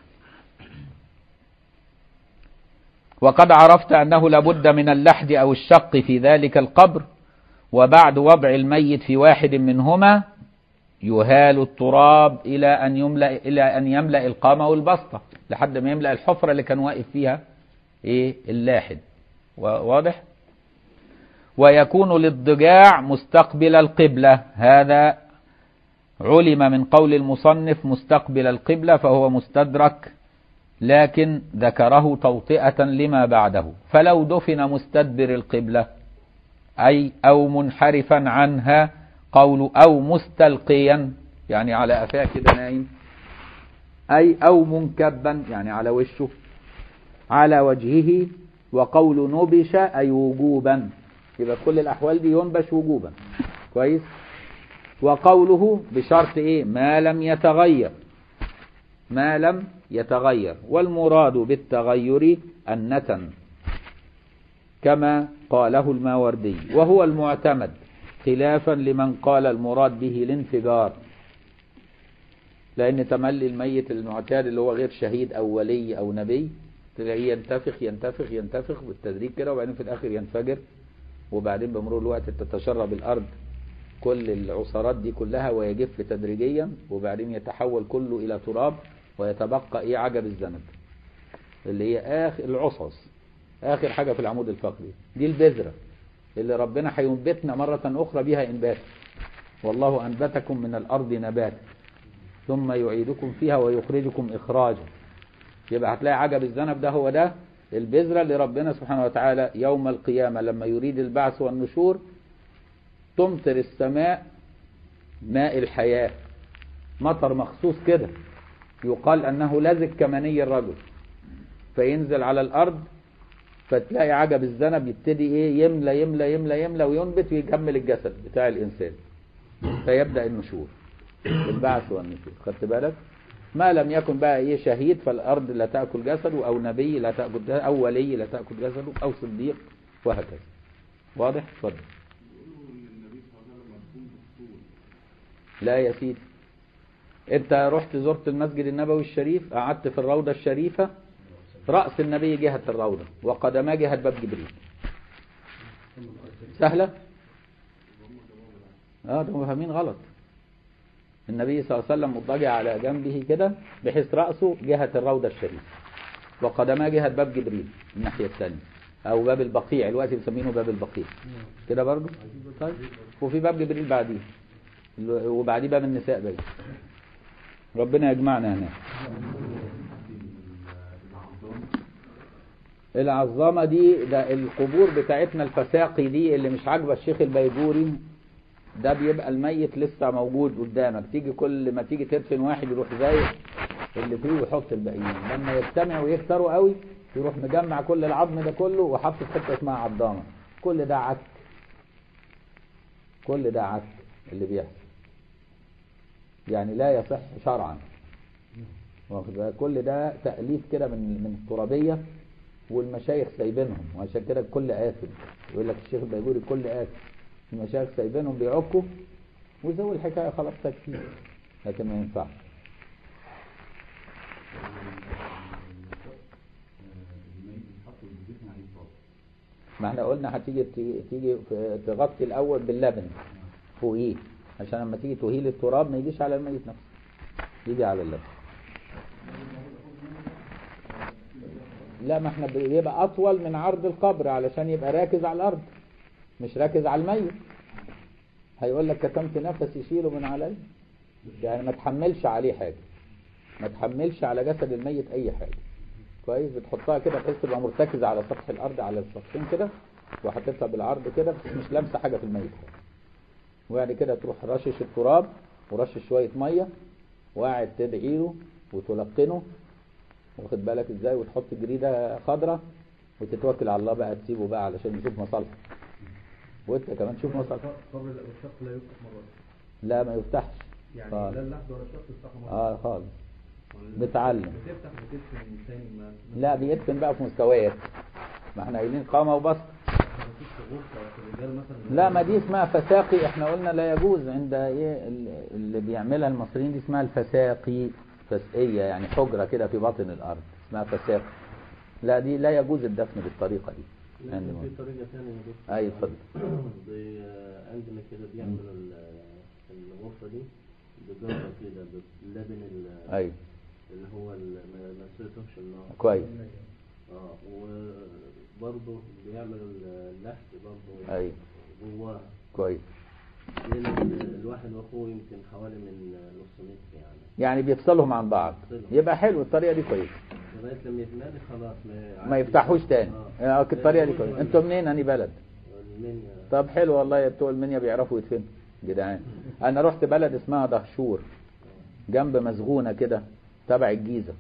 وقد عرفت انه لابد من اللحد او الشق في ذلك القبر وبعد وضع الميت في واحد منهما يهال التراب الى ان يملا الى ان يملا القامه والبسطه لحد ما يملا الحفره اللي كان واقف فيها ايه اللاحد واضح ويكون للضجاع مستقبل القبله هذا علم من قول المصنف مستقبل القبله فهو مستدرك لكن ذكره توطئه لما بعده فلو دفن مستدبر القبله اي او منحرفا عنها قول أو مستلقيا يعني على قفاه كده نايم أي أو منكبا يعني على وشه على وجهه وقول نبش أي وجوبا يبقى كل الأحوال دي ينبش وجوبا كويس وقوله بشرط إيه ما لم يتغير ما لم يتغير والمراد بالتغير النتن كما قاله الماوردي وهو المعتمد خلافا لمن قال المراد به الانفجار لأن تملي الميت المعتاد اللي هو غير شهيد أو ولي أو نبي تلاقيه ينتفخ ينتفخ ينتفخ بالتدريج كده وبعدين في الآخر ينفجر وبعدين بمرور الوقت تتشرب الأرض كل العصارات دي كلها ويجف تدريجيا وبعدين يتحول كله إلى تراب ويتبقى إيه عجب الذنب اللي هي آخر العصص آخر حاجة في العمود الفقري دي البذرة اللي ربنا هينبتنا مرة أخرى بها إنبات والله أنبتكم من الأرض نباتا ثم يعيدكم فيها ويخرجكم إخراجا يبقى هتلاقي عجب الذنب ده هو ده البذرة اللي ربنا سبحانه وتعالى يوم القيامة لما يريد البعث والنشور تمطر السماء ماء الحياة مطر مخصوص كده يقال أنه لزج كمني الرجل فينزل على الأرض فتلاقي عجب الذنب يبتدي ايه يملى يملى يملى يملى وينبت ويكمل الجسد بتاع الانسان فيبدا النشور البعث والنشور خدت بالك ما لم يكن بقى ايه شهيد فالارض لا تاكل جسده او نبي لا تاكل جسده او ولي لا تاكل جسده او صديق وهكذا واضح اتفضل لا يا سيدي انت رحت زرت المسجد النبوي الشريف قعدت في الروضة الشريفة رأس النبي جهة الروضة وقدما جهة باب جبريل سهلة اه ده فاهمين غلط النبي صلى الله عليه وسلم مضطجع على جنبه كده بحيث رأسه جهة الروضة الشريفة وقدما جهة باب جبريل الناحية الثانية أو باب البقيع الوقت بيسمينه باب البقيع كده برضه طيب وفي باب جبريل بعديه وبعديه باب النساء بقى ربنا يجمعنا هناك العظامة دي ده القبور بتاعتنا الفساقي دي اللي مش عاجبه الشيخ البيجوري ده بيبقى الميت لسه موجود قدامك تيجي كل ما تيجي تدفن واحد يروح زايق اللي فيه ويحط الباقيين لما يجتمعوا ويكتروا قوي يروح مجمع كل العظم ده كله وحط في حته اسمها عظامه كل ده عك كل ده عك اللي بيحصل يعني لا يصح شرعا واخد بالك؟ كل ده تأليف كده من من الترابية والمشايخ سايبينهم وعشان كده الكل آثم يقول لك الشيخ البيجوري الكل آثم المشايخ سايبينهم بيعكوا وزو الحكاية خلاص تكفيه لكن ما ينفعش ما احنا قلنا هتيجي تيجي- تيجي في- تغطي الاول باللبن فوقيه عشان لما تيجي تهيل التراب ما يجيش على الميت نفسه يجي على اللبن لا ما احنا بيبقى اطول من عرض القبر علشان يبقى راكز على الارض مش راكز على الميت هيقول لك كتمت نفس يشيله من علي يعني ما تحملش عليه حاجه ما تحملش على جسد الميت اي حاجه كويس بتحطها كده بحيث تبقى مرتكزه على سطح الارض على السطحين كده وحطيتها بالعرض كده بس مش لامسه حاجه في الميت وبعد كده تروح رشش التراب ورشش شويه ميه وقاعد تدعي له وتلقنه واخد بالك ازاي وتحط جريده خضراء وتتوكل على الله بقى تسيبه بقى علشان يشوف مصالحه وانت كمان تشوف مصالحه قبر الشق لا يفتح مرة لا ما يفتحش يعني خالص. لا اللحد ولا الشق يفتح مرة اه خالص بتعلم بتفتح بتدفن تاني ما لا بيدفن بقى في مستويات ما احنا قايلين قامه وبسط ما فيش غرفة في الرجال مثلا لا ما دي اسمها فساقي احنا قلنا لا يجوز عند ايه ال- اللي بيعملها المصريين دي اسمها الفساقي فسقية يعني حجرة كده في باطن الارض اسمها فساقي لا دي لا يجوز الدفن بالطريقة دي لا عند في المصريين. طريقة ثانية يا دكتور اي اتفضل زي آه، عندنا كده بيعملوا ال- الغرفة دي بجرة كده باللبن ال- اي اللي هو ال- ما ما يسيطرش النار كويس اه وبرضه بيعملوا اللحد برضه اي جواه كويس بين ال- الواحد واخوه يمكن حوالي من نص متر يعني يعني بيفصلهم عن بعض يبقى حلو الطريقة دي كويسة لغايه لما يتمالي خلاص ما ما يفتحوش تاني اه اه الطريقة دي كويسة انتوا منين اني بلد المنيا طب حلو والله يا بتوع المنيا بيعرفوا يدفنوا جدعان انا رحت بلد اسمها دهشور جنب مسغونة كده تبع الجيزة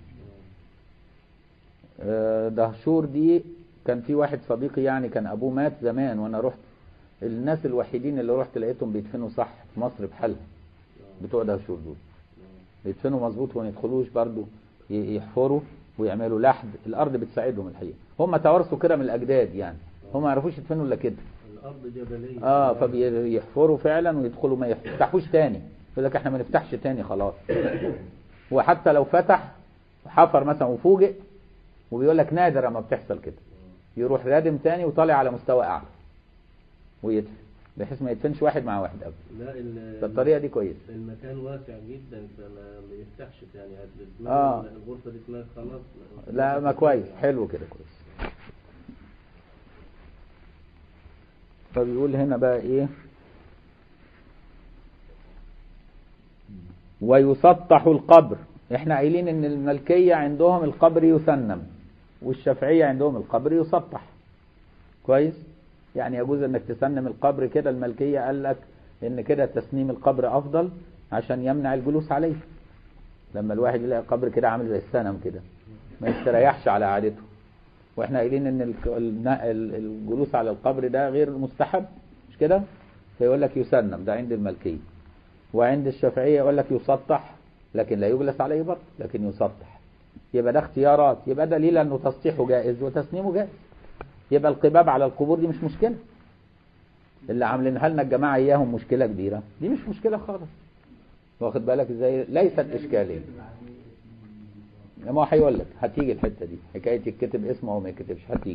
آه، دهشور دي كان في واحد صديقي يعني كان ابوه مات زمان وانا رحت الناس الوحيدين اللي رحت لقيتهم بيدفنوا صح في مصر بحالها بتوع دهشور دول بيدفنوا مظبوط وما يدخلوش برضو ي- يحفروا ويعملوا لحد الارض بتساعدهم الحقيقه هم توارثوا كده من الاجداد يعني هم ما يعرفوش يدفنوا الا كده الارض جبليه اه فبيحفروا فعلا ويدخلوا ما يفتحوش تاني يقول لك احنا ما نفتحش تاني خلاص وحتى لو فتح حفر مثلا وفوجئ وبيقول لك نادر ما بتحصل كده يروح رادم تاني وطالع على مستوى اعلى ويدفن بحيث ما يدفنش واحد مع واحد ابدا لا ال- فالطريقه دي كويسه المكان واسع جدا فما ما يفتحش تاني هت- آه. الغرفه دي تمات خلاص لا ما كويس حلو كده كويس فبيقول هنا بقى ايه ويسطح القبر احنا قايلين ان الملكية عندهم القبر يسنم والشافعية عندهم القبر يسطح كويس يعني يجوز انك تسنم القبر كده الملكية قال لك ان كده تسنيم القبر افضل عشان يمنع الجلوس عليه لما الواحد يلاقي قبر كده عامل زي السنم كده ما يستريحش على قعدته واحنا قايلين ان الك- النا- ال- الجلوس على القبر ده غير مستحب مش كده فيقول لك يسنم ده عند الملكية وعند الشافعية يقول لك يسطح لكن لا يجلس عليه برضه لكن يسطح يبقى ده اختيارات يبقى دليل انه تسطيحه جائز وتسنيمه جائز يبقى القباب على القبور دي مش مشكله اللي عاملينها لنا الجماعه اياهم مشكله كبيره دي مش مشكله خالص واخد بالك ازاي ليست اشكاليه ما هو هيقول لك هتيجي الحته دي حكايه يتكتب اسمه او ما يتكتبش هتيجي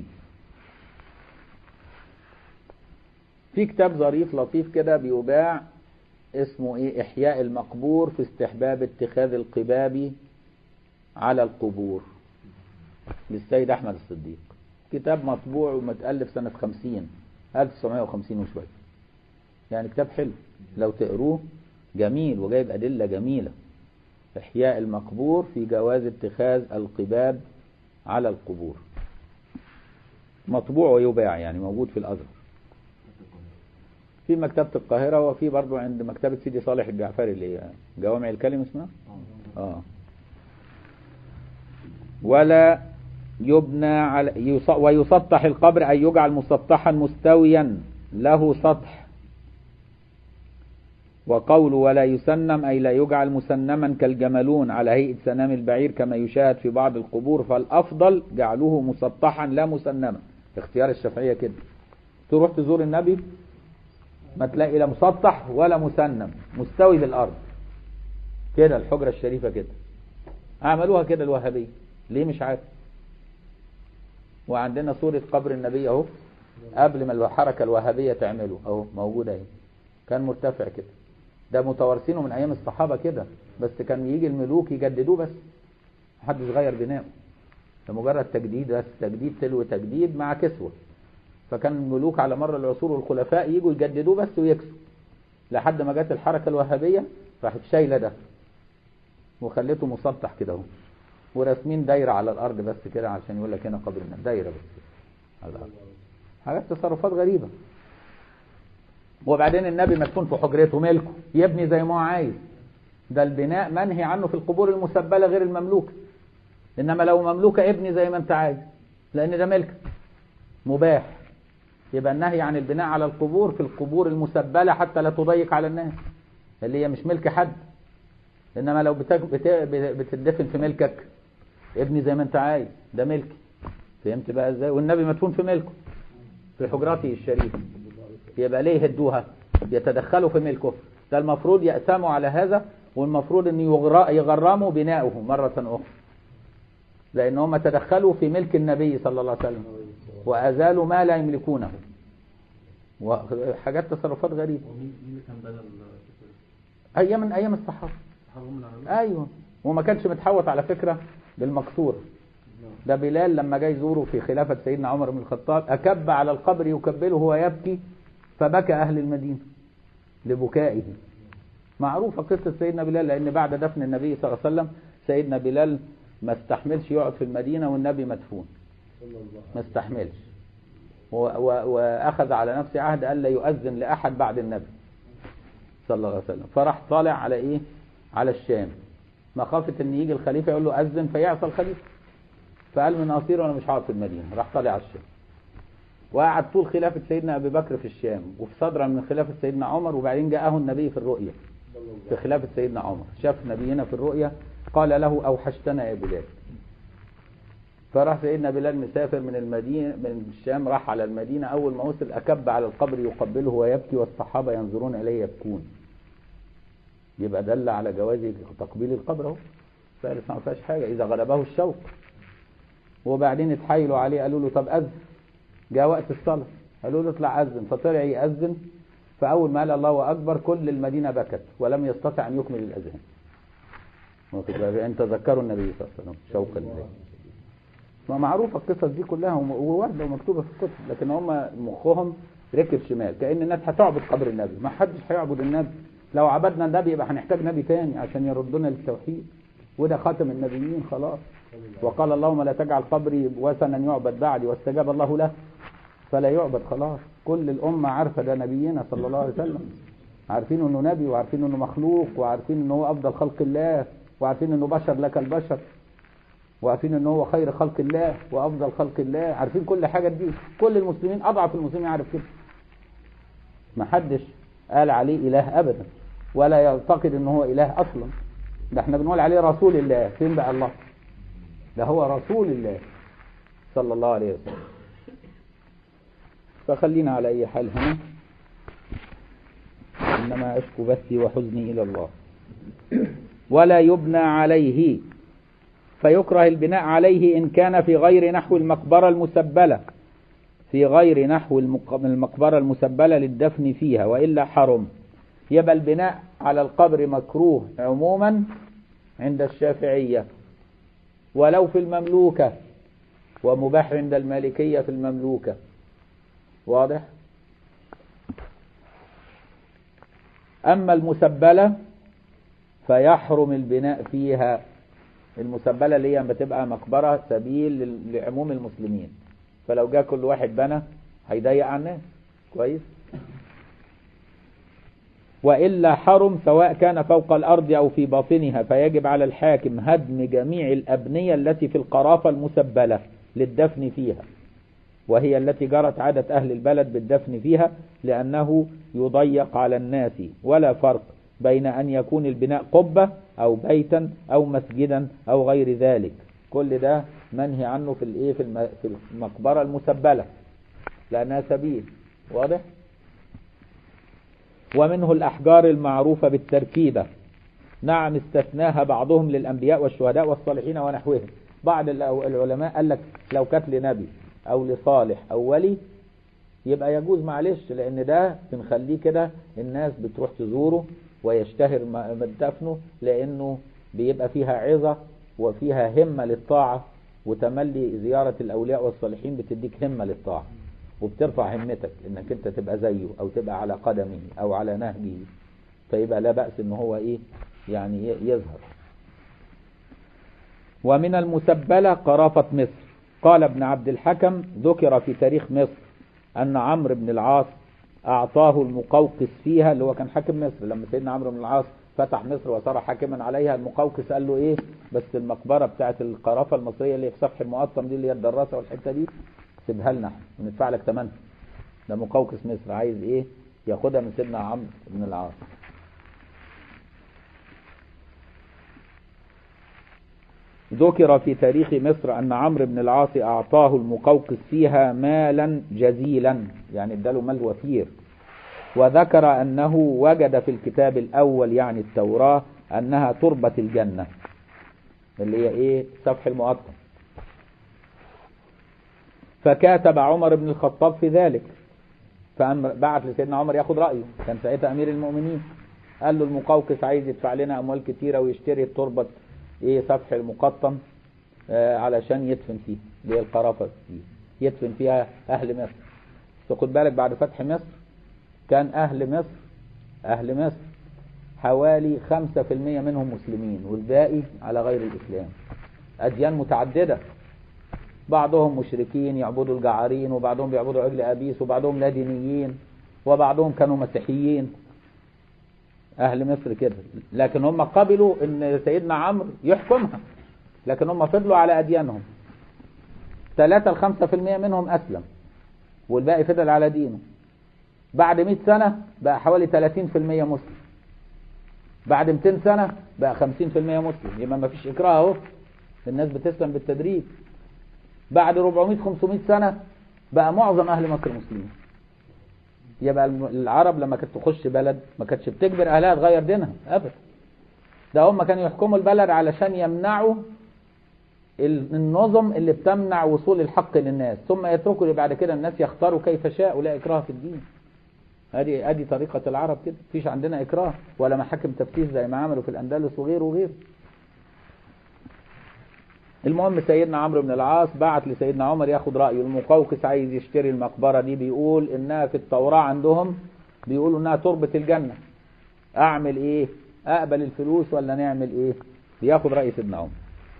في كتاب ظريف لطيف كده بيباع اسمه ايه احياء المقبور في استحباب اتخاذ القباب على القبور للسيد احمد الصديق كتاب مطبوع ومتالف سنه 50 1950 وشويه يعني كتاب حلو لو تقروه جميل وجايب ادله جميله إحياء المقبور في جواز اتخاذ القباب على القبور مطبوع ويباع يعني موجود في الأزهر في مكتبة القاهرة وفي برضو عند مكتبة سيدي صالح الجعفري اللي هي جوامع الكلم اسمها آه. ولا يبنى على يص... ويسطح القبر أي يجعل مسطحا مستويا له سطح وقول ولا يسنم أي لا يجعل مسنما كالجملون على هيئة سنام البعير كما يشاهد في بعض القبور فالأفضل جعله مسطحا لا مسنما اختيار الشافعية كده تروح تزور النبي ما تلاقي لا مسطح ولا مسنم مستوي بالأرض كده الحجرة الشريفة كده عملوها كده الوهابية ليه مش عارف وعندنا صورة قبر النبي اهو قبل ما الحركة الوهابية تعمله اهو موجودة اهي كان مرتفع كده ده متوارثينه من ايام الصحابة كده بس كان يجي الملوك يجددوه بس محدش غير بناؤه ده مجرد تجديد بس تجديد تلو تجديد مع كسوة فكان الملوك على مر العصور والخلفاء يجوا يجددوه بس ويكسوا لحد ما جت الحركة الوهابية راحت شايلة ده وخليته مسطح كده اهو وراسمين دايرة على الأرض بس كده عشان يقول لك هنا قبر النبي دايرة بس على الأرض حاجات تصرفات غريبة وبعدين النبي مدفون في حجرته ملكه يبني زي ما هو عايز ده البناء منهي عنه في القبور المسبلة غير المملوكة إنما لو مملوكة ابني زي ما أنت عايز لأن ده ملك مباح يبقى النهي عن البناء على القبور في القبور المسبلة حتى لا تضيق على الناس اللي هي مش ملك حد إنما لو بتك... بت... بتدفن في ملكك ابني زي ما أنت عايز ده ملك فهمت بقى ازاي والنبي مدفون في ملكه في حجرته الشريفة يبقى ليه يهدوها يتدخلوا في ملكه ده المفروض يأسموا على هذا والمفروض ان يغرموا بناؤه مرة اخرى لان هم تدخلوا في ملك النبي صلى الله عليه وسلم وازالوا ما لا يملكونه وحاجات تصرفات غريبة ومين مين اللي كان بدل ايام من ايام الصحابة صحابهم من العلماء؟ ايوه وما كانش متحوط على فكرة بالمقصورة ده بلال لما جاي يزوره في خلافة سيدنا عمر بن الخطاب أكب على القبر يكبله ويبكي فبكى أهل المدينة لبكائه معروفة قصة سيدنا بلال لأن بعد دفن النبي صلى الله عليه وسلم سيدنا بلال ما استحملش يقعد في المدينة والنبي مدفون ما استحملش و- و- وأخذ على نفسه عهد ألا يؤذن لأحد بعد النبي صلى الله عليه وسلم فراح طالع على إيه على الشام مخافة ان يجي الخليفة يقول له أذن فيعصى الخليفة فقال من أصير وأنا مش هقعد في المدينة راح طالع على الشام وقعد طول خلافة سيدنا أبي بكر في الشام وفي صدرا من خلافة سيدنا عمر وبعدين جاءه النبي في الرؤيا في خلافة سيدنا عمر شاف نبينا في الرؤيا قال له أوحشتنا يا بلال فراح سيدنا بلال مسافر من المدينة من الشام راح على المدينة أول ما وصل أكب على القبر يقبله ويبكي والصحابة ينظرون إليه يبكون يبقى دل على جواز تقبيل القبر اهو ثالث ما فيهاش حاجة إذا غلبه الشوق وبعدين اتحايلوا عليه قالوا له طب أذن جاء وقت الصلاة قالوا له اطلع أذن فطلع يأذن فأول ما قال الله أكبر كل المدينة بكت ولم يستطع أن يكمل الأذان واخد بالك؟ أن تذكروا النبي صلى الله عليه وسلم شوقا إليه ما معروفة القصص دي كلها وم- وواردة ومكتوبة في الكتب لكن هم مخهم ركب شمال كأن الناس هتعبد قبر النبي ما حدش هيعبد النبي لو عبدنا النبي يبقى هنحتاج نبي تاني عشان يردنا للتوحيد وده خاتم النبيين خلاص وقال اللهم لا تجعل قبري وثنا يعبد بعدي واستجاب الله له فلا يعبد خلاص كل الأمة عارفة ده نبينا صلى الله عليه وسلم عارفين انه نبي وعارفين انه مخلوق وعارفين انه هو افضل خلق الله وعارفين انه بشر لك البشر وعارفين ان هو خير خلق الله وافضل خلق الله عارفين كل حاجه دي كل المسلمين اضعف المسلمين يعرف كده ما حدش قال عليه اله ابدا ولا يعتقد ان هو اله اصلا ده احنا بنقول عليه رسول الله فين بقى الله ده هو رسول الله صلى الله عليه وسلم فخلينا على اي حال هنا انما اشكو بثي وحزني الى الله ولا يبنى عليه فيكره البناء عليه إن كان في غير نحو المقبرة المسبلة في غير نحو المق- المقبرة المسبلة للدفن فيها وإلا حرم يبقى البناء على القبر مكروه عموما عند الشافعية ولو في المملوكة ومباح عند المالكية في المملوكة واضح أما المسبلة فيحرم البناء فيها المسبلة اللي هي بتبقى مقبرة سبيل لل- لعموم المسلمين فلو جاء كل واحد بنى هيضيق على الناس كويس وإلا حرم سواء كان فوق الأرض أو في باطنها فيجب على الحاكم هدم جميع الأبنية التي في القرافة المسبلة للدفن فيها وهي التي جرت عادة أهل البلد بالدفن فيها لأنه يضيق على الناس ولا فرق بين أن يكون البناء قبة أو بيتا أو مسجدا أو غير ذلك كل ده منهي عنه في الإيه في الم- في المقبرة المسبلة لأنها سبيل واضح ومنه الأحجار المعروفة بالتركيبة نعم استثناها بعضهم للأنبياء والشهداء والصالحين ونحوهم بعض الع- العلماء قال لك لو كانت لنبي أو لصالح أو ولي يبقى يجوز معلش لأن ده بنخليه كده الناس بتروح تزوره ويشتهر م- م- دفنه لأنه بيبقى فيها عظة وفيها همة للطاعة وتملي زيارة الأولياء والصالحين بتديك همة للطاعة وبترفع همتك انك انت تبقى زيه او تبقى على قدمه او على نهجه فيبقى لا بأس ان هو ايه يعني ي- يظهر ومن المسبلة قرافة مصر قال ابن عبد الحكم ذكر في تاريخ مصر أن عمرو بن العاص أعطاه المقوقس فيها اللي هو كان حاكم مصر لما سيدنا عمرو بن العاص فتح مصر وصار حاكما عليها المقوقس قال له إيه بس المقبرة بتاعت القرافة المصرية اللي في سفح المقطم دي اللي هي الدراسة والحتة دي سيبها لنا احنا وندفع لك ثمنها ده مقوقس مصر عايز إيه ياخدها من سيدنا عمرو بن العاص ذكر في تاريخ مصر أن عمرو بن العاص أعطاه المقوقس فيها مالا جزيلا يعني اداله مال وفير وذكر أنه وجد في الكتاب الأول يعني التوراة أنها تربة الجنة اللي هي إيه سفح المقطم فكاتب عمر بن الخطاب في ذلك فبعت لسيدنا عمر ياخد رأيه كان ساعتها أمير المؤمنين قال له المقوقس عايز يدفع لنا أموال كتيرة ويشتري التربة ايه سفح المقطم آه علشان يدفن فيه اللي هي القرافة دي يدفن فيها أهل مصر بس خد بالك بعد فتح مصر كان أهل مصر أهل مصر حوالي خمسة في المية منهم مسلمين والباقي على غير الإسلام أديان متعددة بعضهم مشركين يعبدوا الجعارين وبعضهم بيعبدوا عجل أبيس وبعضهم لا دينيين وبعضهم كانوا مسيحيين أهل مصر كده لكن هم قبلوا أن سيدنا عمرو يحكمها لكن هم فضلوا على أديانهم ثلاثة الخمسة في المية منهم أسلم والباقي فضل على دينه بعد 100 سنة بقى حوالي 30% مسلم بعد 200 سنة بقى 50% مسلم يبقى ما فيش إكراه أهو الناس بتسلم بالتدريج بعد 400 500 سنة بقى معظم أهل مصر مسلمين يبقى الم- العرب لما كانت تخش بلد ما كانتش بتجبر اهلها تغير دينها ابدا ده هم كانوا يحكموا البلد علشان يمنعوا ال- النظم اللي بتمنع وصول الحق للناس ثم يتركوا بعد كده الناس يختاروا كيف شاء ولا اكراه في الدين ادي ادي طريقه العرب كده مفيش عندنا اكراه ولا محاكم تفتيش زي ما عملوا في الاندلس وغيره وغيره المهم سيدنا عمرو بن العاص بعت لسيدنا عمر ياخد رأيه المقوقس عايز يشتري المقبرة دي بيقول انها في التوراة عندهم بيقولوا انها تربة الجنة اعمل ايه اقبل الفلوس ولا نعمل ايه بياخد رأي سيدنا عمر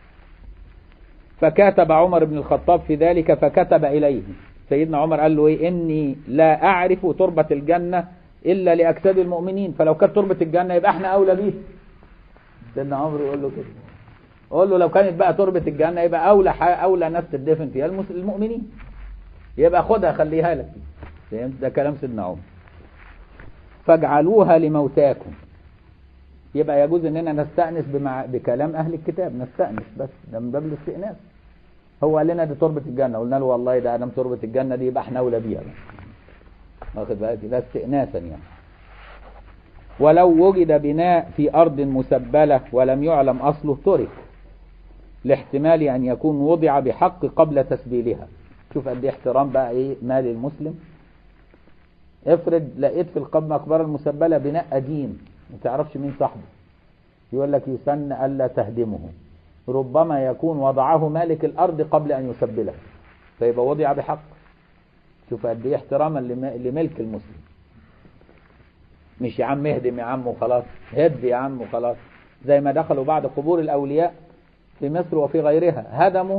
فكاتب عمر بن الخطاب في ذلك فكتب إليه سيدنا عمر قال له ايه اني لا اعرف تربة الجنة الا لاجساد المؤمنين فلو كانت تربة الجنة يبقى احنا اولى بيه سيدنا عمر يقول له كده قول له لو كانت بقى تربة الجنة يبقى أولى ح- أولى ناس تدفن فيها المس- المؤمنين يبقى خدها خليها لك فهمت ده كلام سيدنا عمر فاجعلوها لموتاكم يبقى يجوز اننا نستأنس بمع... بكلام اهل الكتاب نستأنس بس ده من باب الاستئناس هو قال لنا دي تربة الجنة قلنا له والله ده ادم تربة الجنة دي يبقى احنا اولى بيها بقى. واخد بالك ده استئناسا يعني ولو وجد بناء في أرض مسبلة ولم يعلم أصله ترك لاحتمال أن يكون وضع بحق قبل تسبيلها شوف قد ايه احترام بقى ايه مال المسلم افرض لقيت في القبر مقبرة المسبلة بناء قديم ما تعرفش مين صاحبه يقول لك يسن ألا تهدمه ربما يكون وضعه مالك الأرض قبل أن يسبلها فيبقى وضع بحق شوف قد ايه احتراما لم- لملك المسلم مش يا عم اهدم يا عم وخلاص هد يا عم وخلاص زي ما دخلوا بعد قبور الأولياء في مصر وفي غيرها هدموا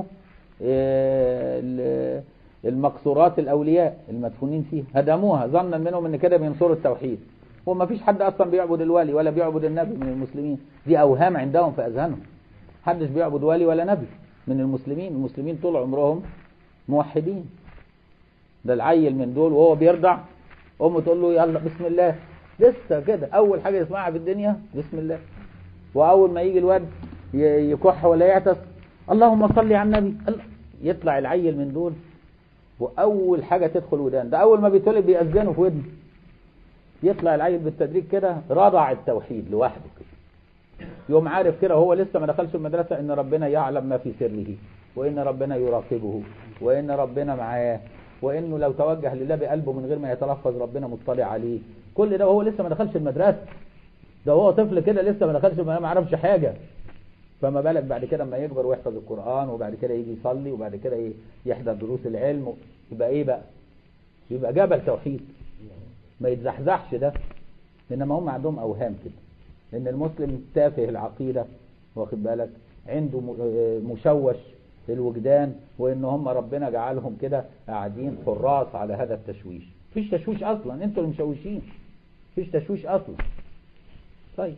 آه، ال- المقصورات الأولياء المدفونين فيها هدموها ظنا منهم ان كده بينصروا التوحيد وما فيش حد أصلا بيعبد الولي ولا بيعبد النبي من المسلمين دي أوهام عندهم في أذهانهم محدش بيعبد ولي ولا نبي من المسلمين المسلمين طول عمرهم موحدين ده العيل من دول وهو بيرضع امه تقول له يلا بسم الله لسه كده اول حاجه يسمعها في الدنيا بسم الله واول ما يجي الواد ي- يكح ولا يعطس اللهم صل على النبي الله. يطلع العيل من دول واول حاجه تدخل ودان ده اول ما بيتولد بيأذنوا في ودنه يطلع العيل بالتدريج كده رضع التوحيد لوحده كده يوم عارف كده هو لسه ما دخلش المدرسة ان ربنا يعلم ما في سره وان ربنا يراقبه وان ربنا معاه وانه لو توجه لله بقلبه من غير ما يتلفظ ربنا مطلع عليه كل ده وهو لسه ما دخلش المدرسة ده هو طفل كده لسه ما دخلش ما ما يعرفش حاجة فما بالك بعد كده اما يكبر ويحفظ القرآن وبعد كده يجي يصلي وبعد كده ي- يحضر دروس العلم يبقى ايه بقى يبقى جبل توحيد ما يتزحزحش ده انما هم عندهم اوهام كده ان المسلم تافه العقيده واخد بالك عنده م- آه مشوش الوجدان وان هم ربنا جعلهم كده قاعدين حراس على هذا التشويش مفيش تشويش اصلا انتوا اللي مشوشين مفيش تشويش اصلا طيب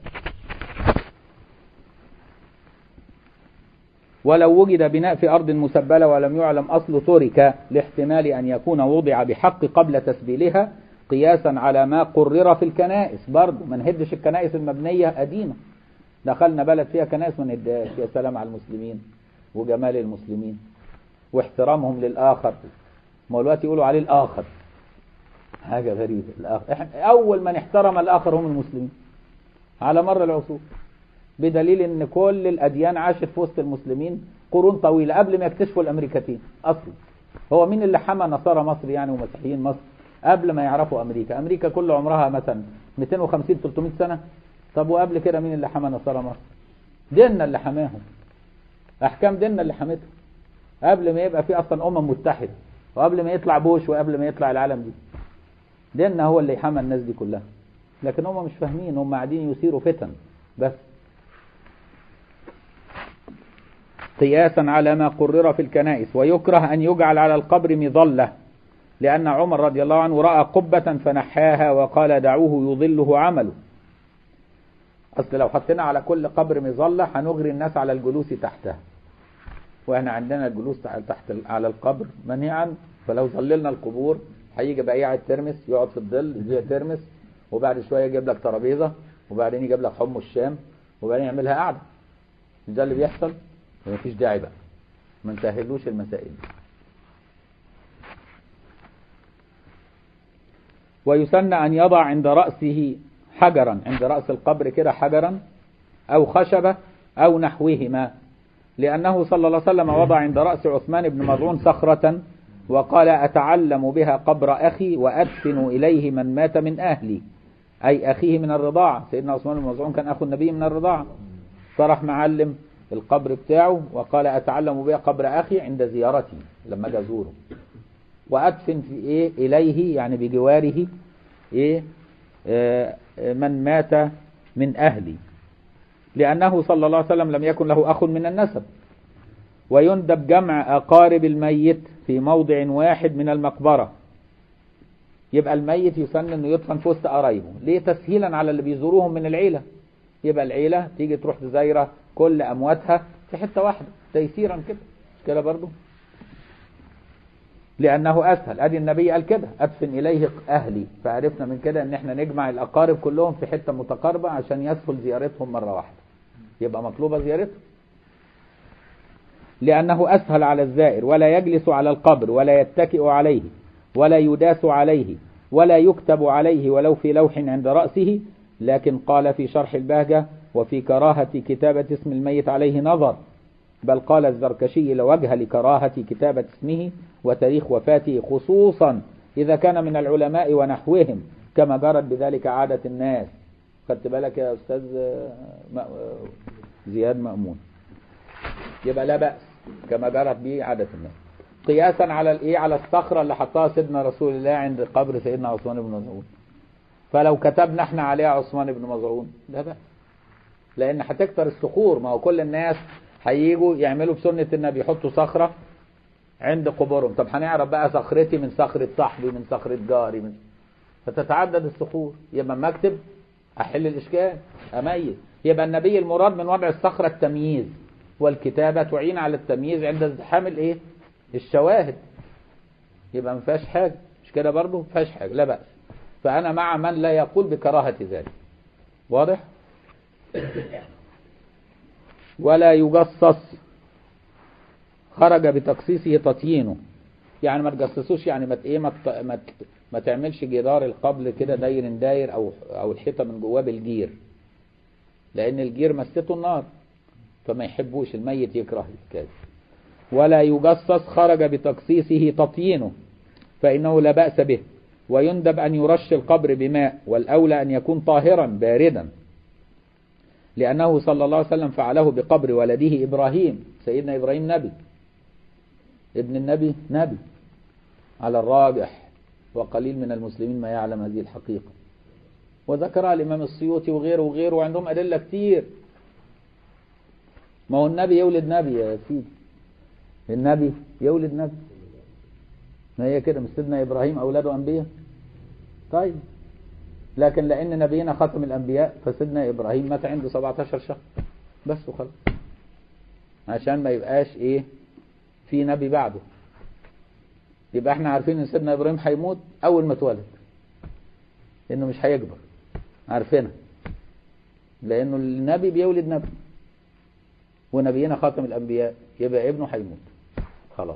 ولو وجد بناء في أرض مسبلة ولم يعلم أصل ترك لاحتمال أن يكون وضع بحق قبل تسبيلها قياسا على ما قرر في الكنائس برضه ما نهدش الكنائس المبنية قديمة دخلنا بلد فيها كنائس ما نهدهاش يا سلام على المسلمين وجمال المسلمين واحترامهم للآخر ما هو دلوقتي يقولوا عليه الآخر حاجة غريبة الآخر إحنا أول من احترم الآخر هم المسلمين على مر العصور بدليل ان كل الاديان عاشت في وسط المسلمين قرون طويله قبل ما يكتشفوا الامريكتين اصلا هو مين اللي حمى نصارى مصر يعني ومسيحيين مصر قبل ما يعرفوا امريكا امريكا كل عمرها مثلا 250 300 سنه طب وقبل كده مين اللي حمى نصارى مصر ديننا اللي حماهم احكام ديننا اللي حمتهم قبل ما يبقى في اصلا امم متحده وقبل ما يطلع بوش وقبل ما يطلع العالم دي ديننا هو اللي حمى الناس دي كلها لكن هم مش فاهمين هم قاعدين يثيروا فتن بس قياسا على ما قرر في الكنائس ويكره أن يجعل على القبر مظلة لأن عمر رضي الله عنه رأى قبة فنحاها وقال دعوه يظله عمله أصل لو حطينا على كل قبر مظلة هنغري الناس على الجلوس تحتها وإحنا عندنا الجلوس تحت على القبر منهي عنه فلو ظللنا القبور هيجي بياع الترمس يقعد في الظل يبيع ترمس وبعد شوية يجيب لك ترابيزة وبعدين يجيب لك حم الشام وبعدين يعملها قعدة ده اللي بيحصل مفيش داعي بقى ما نسهلوش المسائل دي ويسن أن يضع عند رأسه حجرا عند رأس القبر كده حجرا أو خشبة أو نحوهما لأنه صلى الله عليه وسلم وضع عند رأس عثمان بن مظعون صخرة وقال أتعلم بها قبر أخي وأدفن إليه من مات من أهلي أي أخيه من الرضاعة سيدنا عثمان بن مظعون كان أخو النبي من الرضاعة صرح معلم القبر بتاعه وقال أتعلم بها قبر أخي عند زيارتي لما أجي أزوره وأدفن في إيه إليه يعني بجواره إيه آه من مات من أهلي لأنه صلى الله عليه وسلم لم يكن له أخ من النسب ويندب جمع أقارب الميت في موضع واحد من المقبرة يبقى الميت يسن انه يدفن في وسط قرايبه ليه تسهيلا على اللي بيزوروهم من العيلة يبقى العيلة تيجي تروح تزايره كل امواتها في حتة واحدة تيسيرا كده مش كده برضو لأنه أسهل أدي النبي قال كده أدفن إليه أهلي فعرفنا من كده إن إحنا نجمع الأقارب كلهم في حتة متقاربة عشان يسهل زيارتهم مرة واحدة يبقى مطلوبة زيارتهم لأنه أسهل على الزائر ولا يجلس على القبر ولا يتكئ عليه ولا يداس عليه ولا يكتب عليه ولو في لوح عند رأسه لكن قال في شرح البهجة وفي كراهة كتابة اسم الميت عليه نظر بل قال الزركشي لوجه لكراهة كتابة اسمه وتاريخ وفاته خصوصا إذا كان من العلماء ونحوهم كما جرت بذلك عادة الناس خدت بالك يا أستاذ زياد مأمون يبقى لا بأس كما جرت به عادة الناس قياسا على الايه على الصخرة اللي حطها سيدنا رسول الله عند قبر سيدنا عثمان بن مظعون فلو كتبنا احنا عليها عثمان بن مظعون لا بأس لان هتكتر الصخور ما هو كل الناس هيجوا يعملوا بسنة النبي يحطوا صخرة عند قبورهم طب هنعرف بقى صخرتي من صخرة صاحبي من صخرة جاري من فتتعدد الصخور يبقى ما اكتب احل الاشكال اميز يبقى النبي المراد من وضع الصخرة التمييز والكتابة تعين على التمييز عند ازدحام الايه الشواهد يبقى ما فيهاش حاجة مش كده برضه ما فيهاش حاجة لا بأس فأنا مع من لا يقول بكراهة ذلك واضح ولا يجصص خرج بتقصيصه تطيينه يعني ما تجصصوش يعني ما ايه ما ما ما تعملش جدار القبل كده داير داير او او الحيطه من جواه بالجير لان الجير مسته النار فما يحبوش الميت يكره الكاذب ولا يجصص خرج بتقصيصه تطيينه فإنه لا بأس به ويندب أن يرش القبر بماء والأولى أن يكون طاهرا باردا لأنه صلى الله عليه وسلم فعله بقبر ولده إبراهيم سيدنا إبراهيم نبي ابن النبي نبي على الراجح وقليل من المسلمين ما يعلم هذه الحقيقة وذكرها الإمام السيوطي وغيره وغيره وعندهم أدلة كتير ما هو النبي يولد نبي يا سيدي النبي يولد نبي ما هي كده مش سيدنا ابراهيم اولاده انبياء طيب لكن لان نبينا ختم الانبياء فسيدنا ابراهيم مات عنده 17 شهر بس وخلاص عشان ما يبقاش ايه في نبي بعده يبقى احنا عارفين ان سيدنا ابراهيم هيموت اول ما اتولد انه مش هيكبر عارفينها لانه النبي بيولد نبي ونبينا خاتم الانبياء يبقى ابنه هيموت خلاص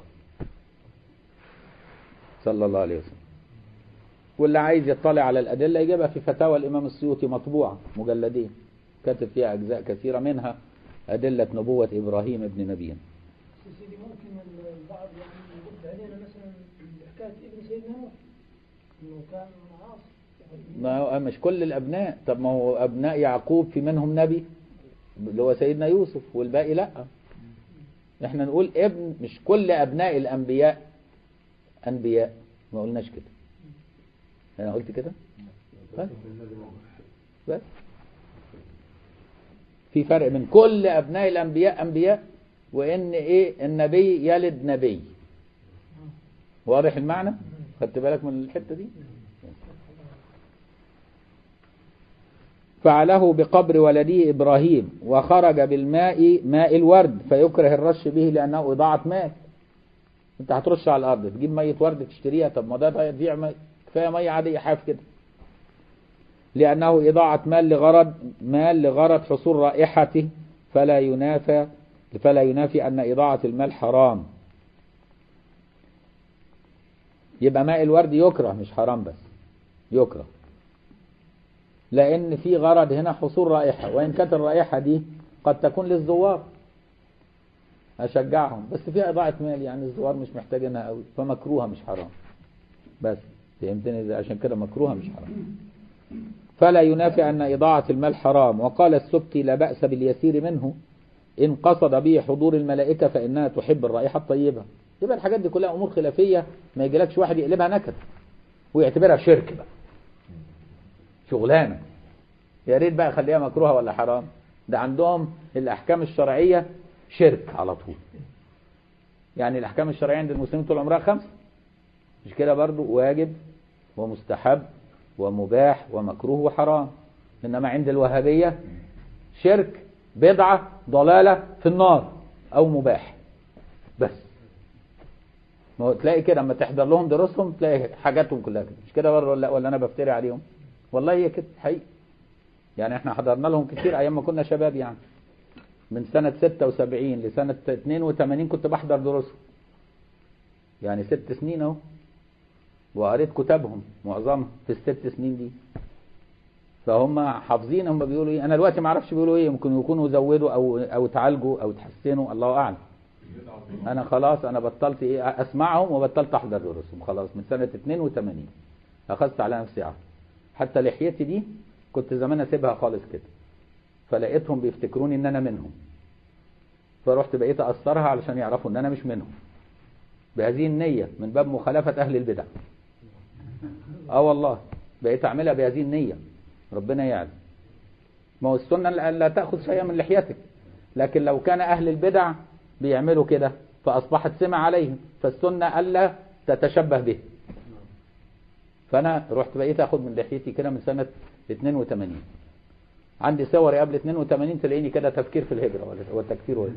صلى الله عليه وسلم واللي عايز يطلع على الأدلة يجيبها في فتاوى الإمام السيوطي مطبوعة مجلدين كاتب فيها أجزاء كثيرة منها أدلة نبوة إبراهيم ابن نبينا سيدي ممكن البعض يعني يرد علينا مثلا حكاية ابن سيدنا نوح انه كان عاصي ما هو مش كل الأبناء طب ما هو أبناء يعقوب في منهم نبي اللي هو سيدنا يوسف والباقي لأ احنا نقول ابن مش كل أبناء الأنبياء أنبياء ما قلناش كده أنا قلت كده بس بس في فرق من كل أبناء الأنبياء أنبياء وإن إيه النبي يلد نبي واضح المعنى خدت بالك من الحتة دي فعله بقبر ولده إبراهيم وخرج بالماء ماء الورد فيكره الرش به لأنه إضاعة ماء انت هترش على الارض تجيب ميه ورد تشتريها طب ما ده يضيع ميه كفايه ميه عاديه حاف كده لانه اضاعه مال لغرض مال لغرض حصول رائحته فلا ينافى فلا ينافي ان اضاعه المال حرام يبقى ماء الورد يكره مش حرام بس يكره لان في غرض هنا حصول رائحه وان كانت الرائحه دي قد تكون للزوار اشجعهم بس فيها اضاعه مال يعني الزوار مش محتاجينها قوي فمكروهه مش حرام بس فهمتني ازاي عشان كده مكروهه مش حرام فلا ينافي ان اضاعه المال حرام وقال السبكي لا باس باليسير منه ان قصد به حضور الملائكه فانها تحب الرائحه الطيبه يبقى الحاجات دي كلها امور خلافيه ما يجيلكش واحد يقلبها نكد ويعتبرها شرك بقى شغلانه يا ريت بقى خليها مكروهه ولا حرام ده عندهم الاحكام الشرعيه شرك على طول يعني الأحكام الشرعية عند المسلمين طول عمرها خمسة مش كده برضو واجب ومستحب ومباح ومكروه وحرام إنما عند الوهابية شرك بدعة ضلالة في النار أو مباح بس ما هو تلاقي كده اما تحضر لهم دروسهم تلاقي حاجاتهم كلها كده مش كده برضه ولا ولا انا بفتري عليهم والله هي كده حقيقي يعني احنا حضرنا لهم كتير ايام ما كنا شباب يعني من سنة 76 لسنة 82 كنت بحضر دروسهم يعني ست سنين اهو وقريت كتابهم معظمها في الست سنين دي فهم حافظين هم بيقولوا ايه انا دلوقتي ما اعرفش بيقولوا ايه ممكن يكونوا زودوا او او تعالجوا او تحسنوا الله اعلم انا خلاص انا بطلت ايه اسمعهم وبطلت احضر دروسهم خلاص من سنة 82 اخذت على نفسي عهد حتى لحيتي دي كنت زمان اسيبها خالص كده فلقيتهم بيفتكروني ان انا منهم فرحت بقيت اقصرها علشان يعرفوا ان انا مش منهم بهذه النية من باب مخالفة اهل البدع اه والله بقيت اعملها بهذه النية ربنا يعلم ما هو السنة لا تأخذ شيئا من لحيتك لكن لو كان اهل البدع بيعملوا كده فاصبحت سمع عليهم فالسنة الا تتشبه به فانا رحت بقيت اخد من لحيتي كده من سنة 82 عندي صوري قبل 82 تلاقيني كده تفكير في الهجرة ولا هو التكفير ولا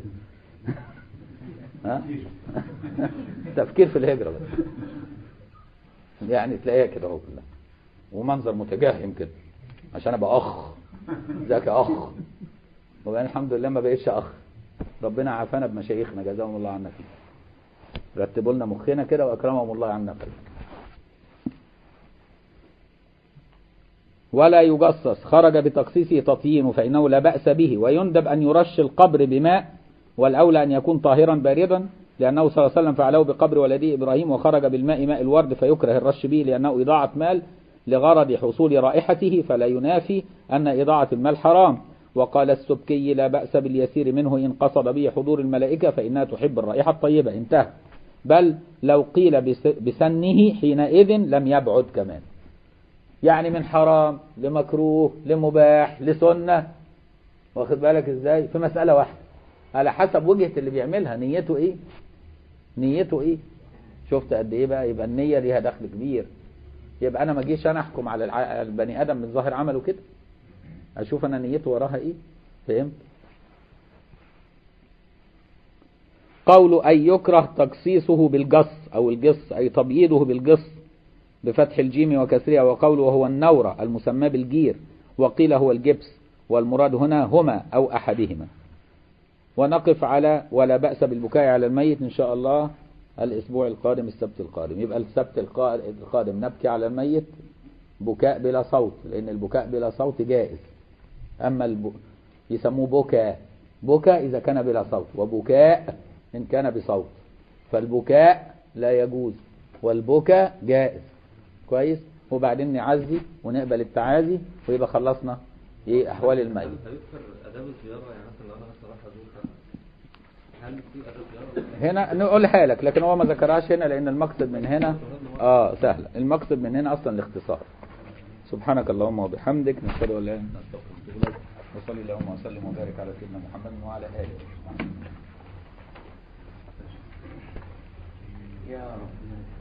ها تفكير في الهجرة بس يعني تلاقيها كده اهو كلها ومنظر متجهم كده عشان ابقى اخ ذاك اخ وبعدين الحمد لله ما بقتش اخ ربنا عافانا بمشايخنا جزاهم الله عنا خير رتبوا لنا مخنا كده واكرمهم الله عنا خير ولا يجصص خرج بتقصيصه تطيين فإنه لا بأس به ويندب أن يرش القبر بماء والأولى أن يكون طاهرا باردا لأنه صلى الله عليه وسلم فعله بقبر ولده إبراهيم وخرج بالماء ماء الورد فيكره الرش به لأنه إضاعة مال لغرض حصول رائحته فلا ينافي أن إضاعة المال حرام وقال السبكي لا بأس باليسير منه إن قصد به حضور الملائكة فإنها تحب الرائحة الطيبة انتهى بل لو قيل بسنه حينئذ لم يبعد كمان يعني من حرام لمكروه لمباح لسنة واخد بالك ازاي في مسألة واحدة على حسب وجهة اللي بيعملها نيته ايه نيته ايه شفت قد ايه بقى يبقى النية ليها دخل كبير يبقى انا ما اجيش انا احكم على الع- البني ادم من ظاهر عمله كده اشوف انا نيته وراها ايه فهمت قول أن يكره تقصيصه بالجص أو الجص أي تبييضه بالجص بفتح الجيم وكسرها وقوله هو النورة المسمى بالجير وقيل هو الجبس والمراد هنا هما أو أحدهما ونقف على ولا بأس بالبكاء على الميت إن شاء الله الأسبوع القادم السبت القادم يبقى السبت القا- القادم نبكي على الميت بكاء بلا صوت لأن البكاء بلا صوت جائز أما الب... يسموه بكاء بكاء إذا كان بلا صوت وبكاء إن كان بصوت فالبكاء لا يجوز والبكاء جائز كويس وبعدين نعزي ونقبل التعازي ويبقى خلصنا ايه احوال الميت هيذكر آداب الزيارة يعني مثلا لو أنا مثلا رايح أزور حد، هل في آداب زيارة؟ هنا نقولها لك لكن هو ما ذكرهاش هنا لان المقصد من هنا اه سهله المقصد من هنا اصلا الاختصار سبحانك اللهم وبحمدك نشهد ان لا اله الا انت نستغفرك ونتوب اليك وصلي اللهم وسلم وبارك على سيدنا محمد وعلى اله وصحبه يا رب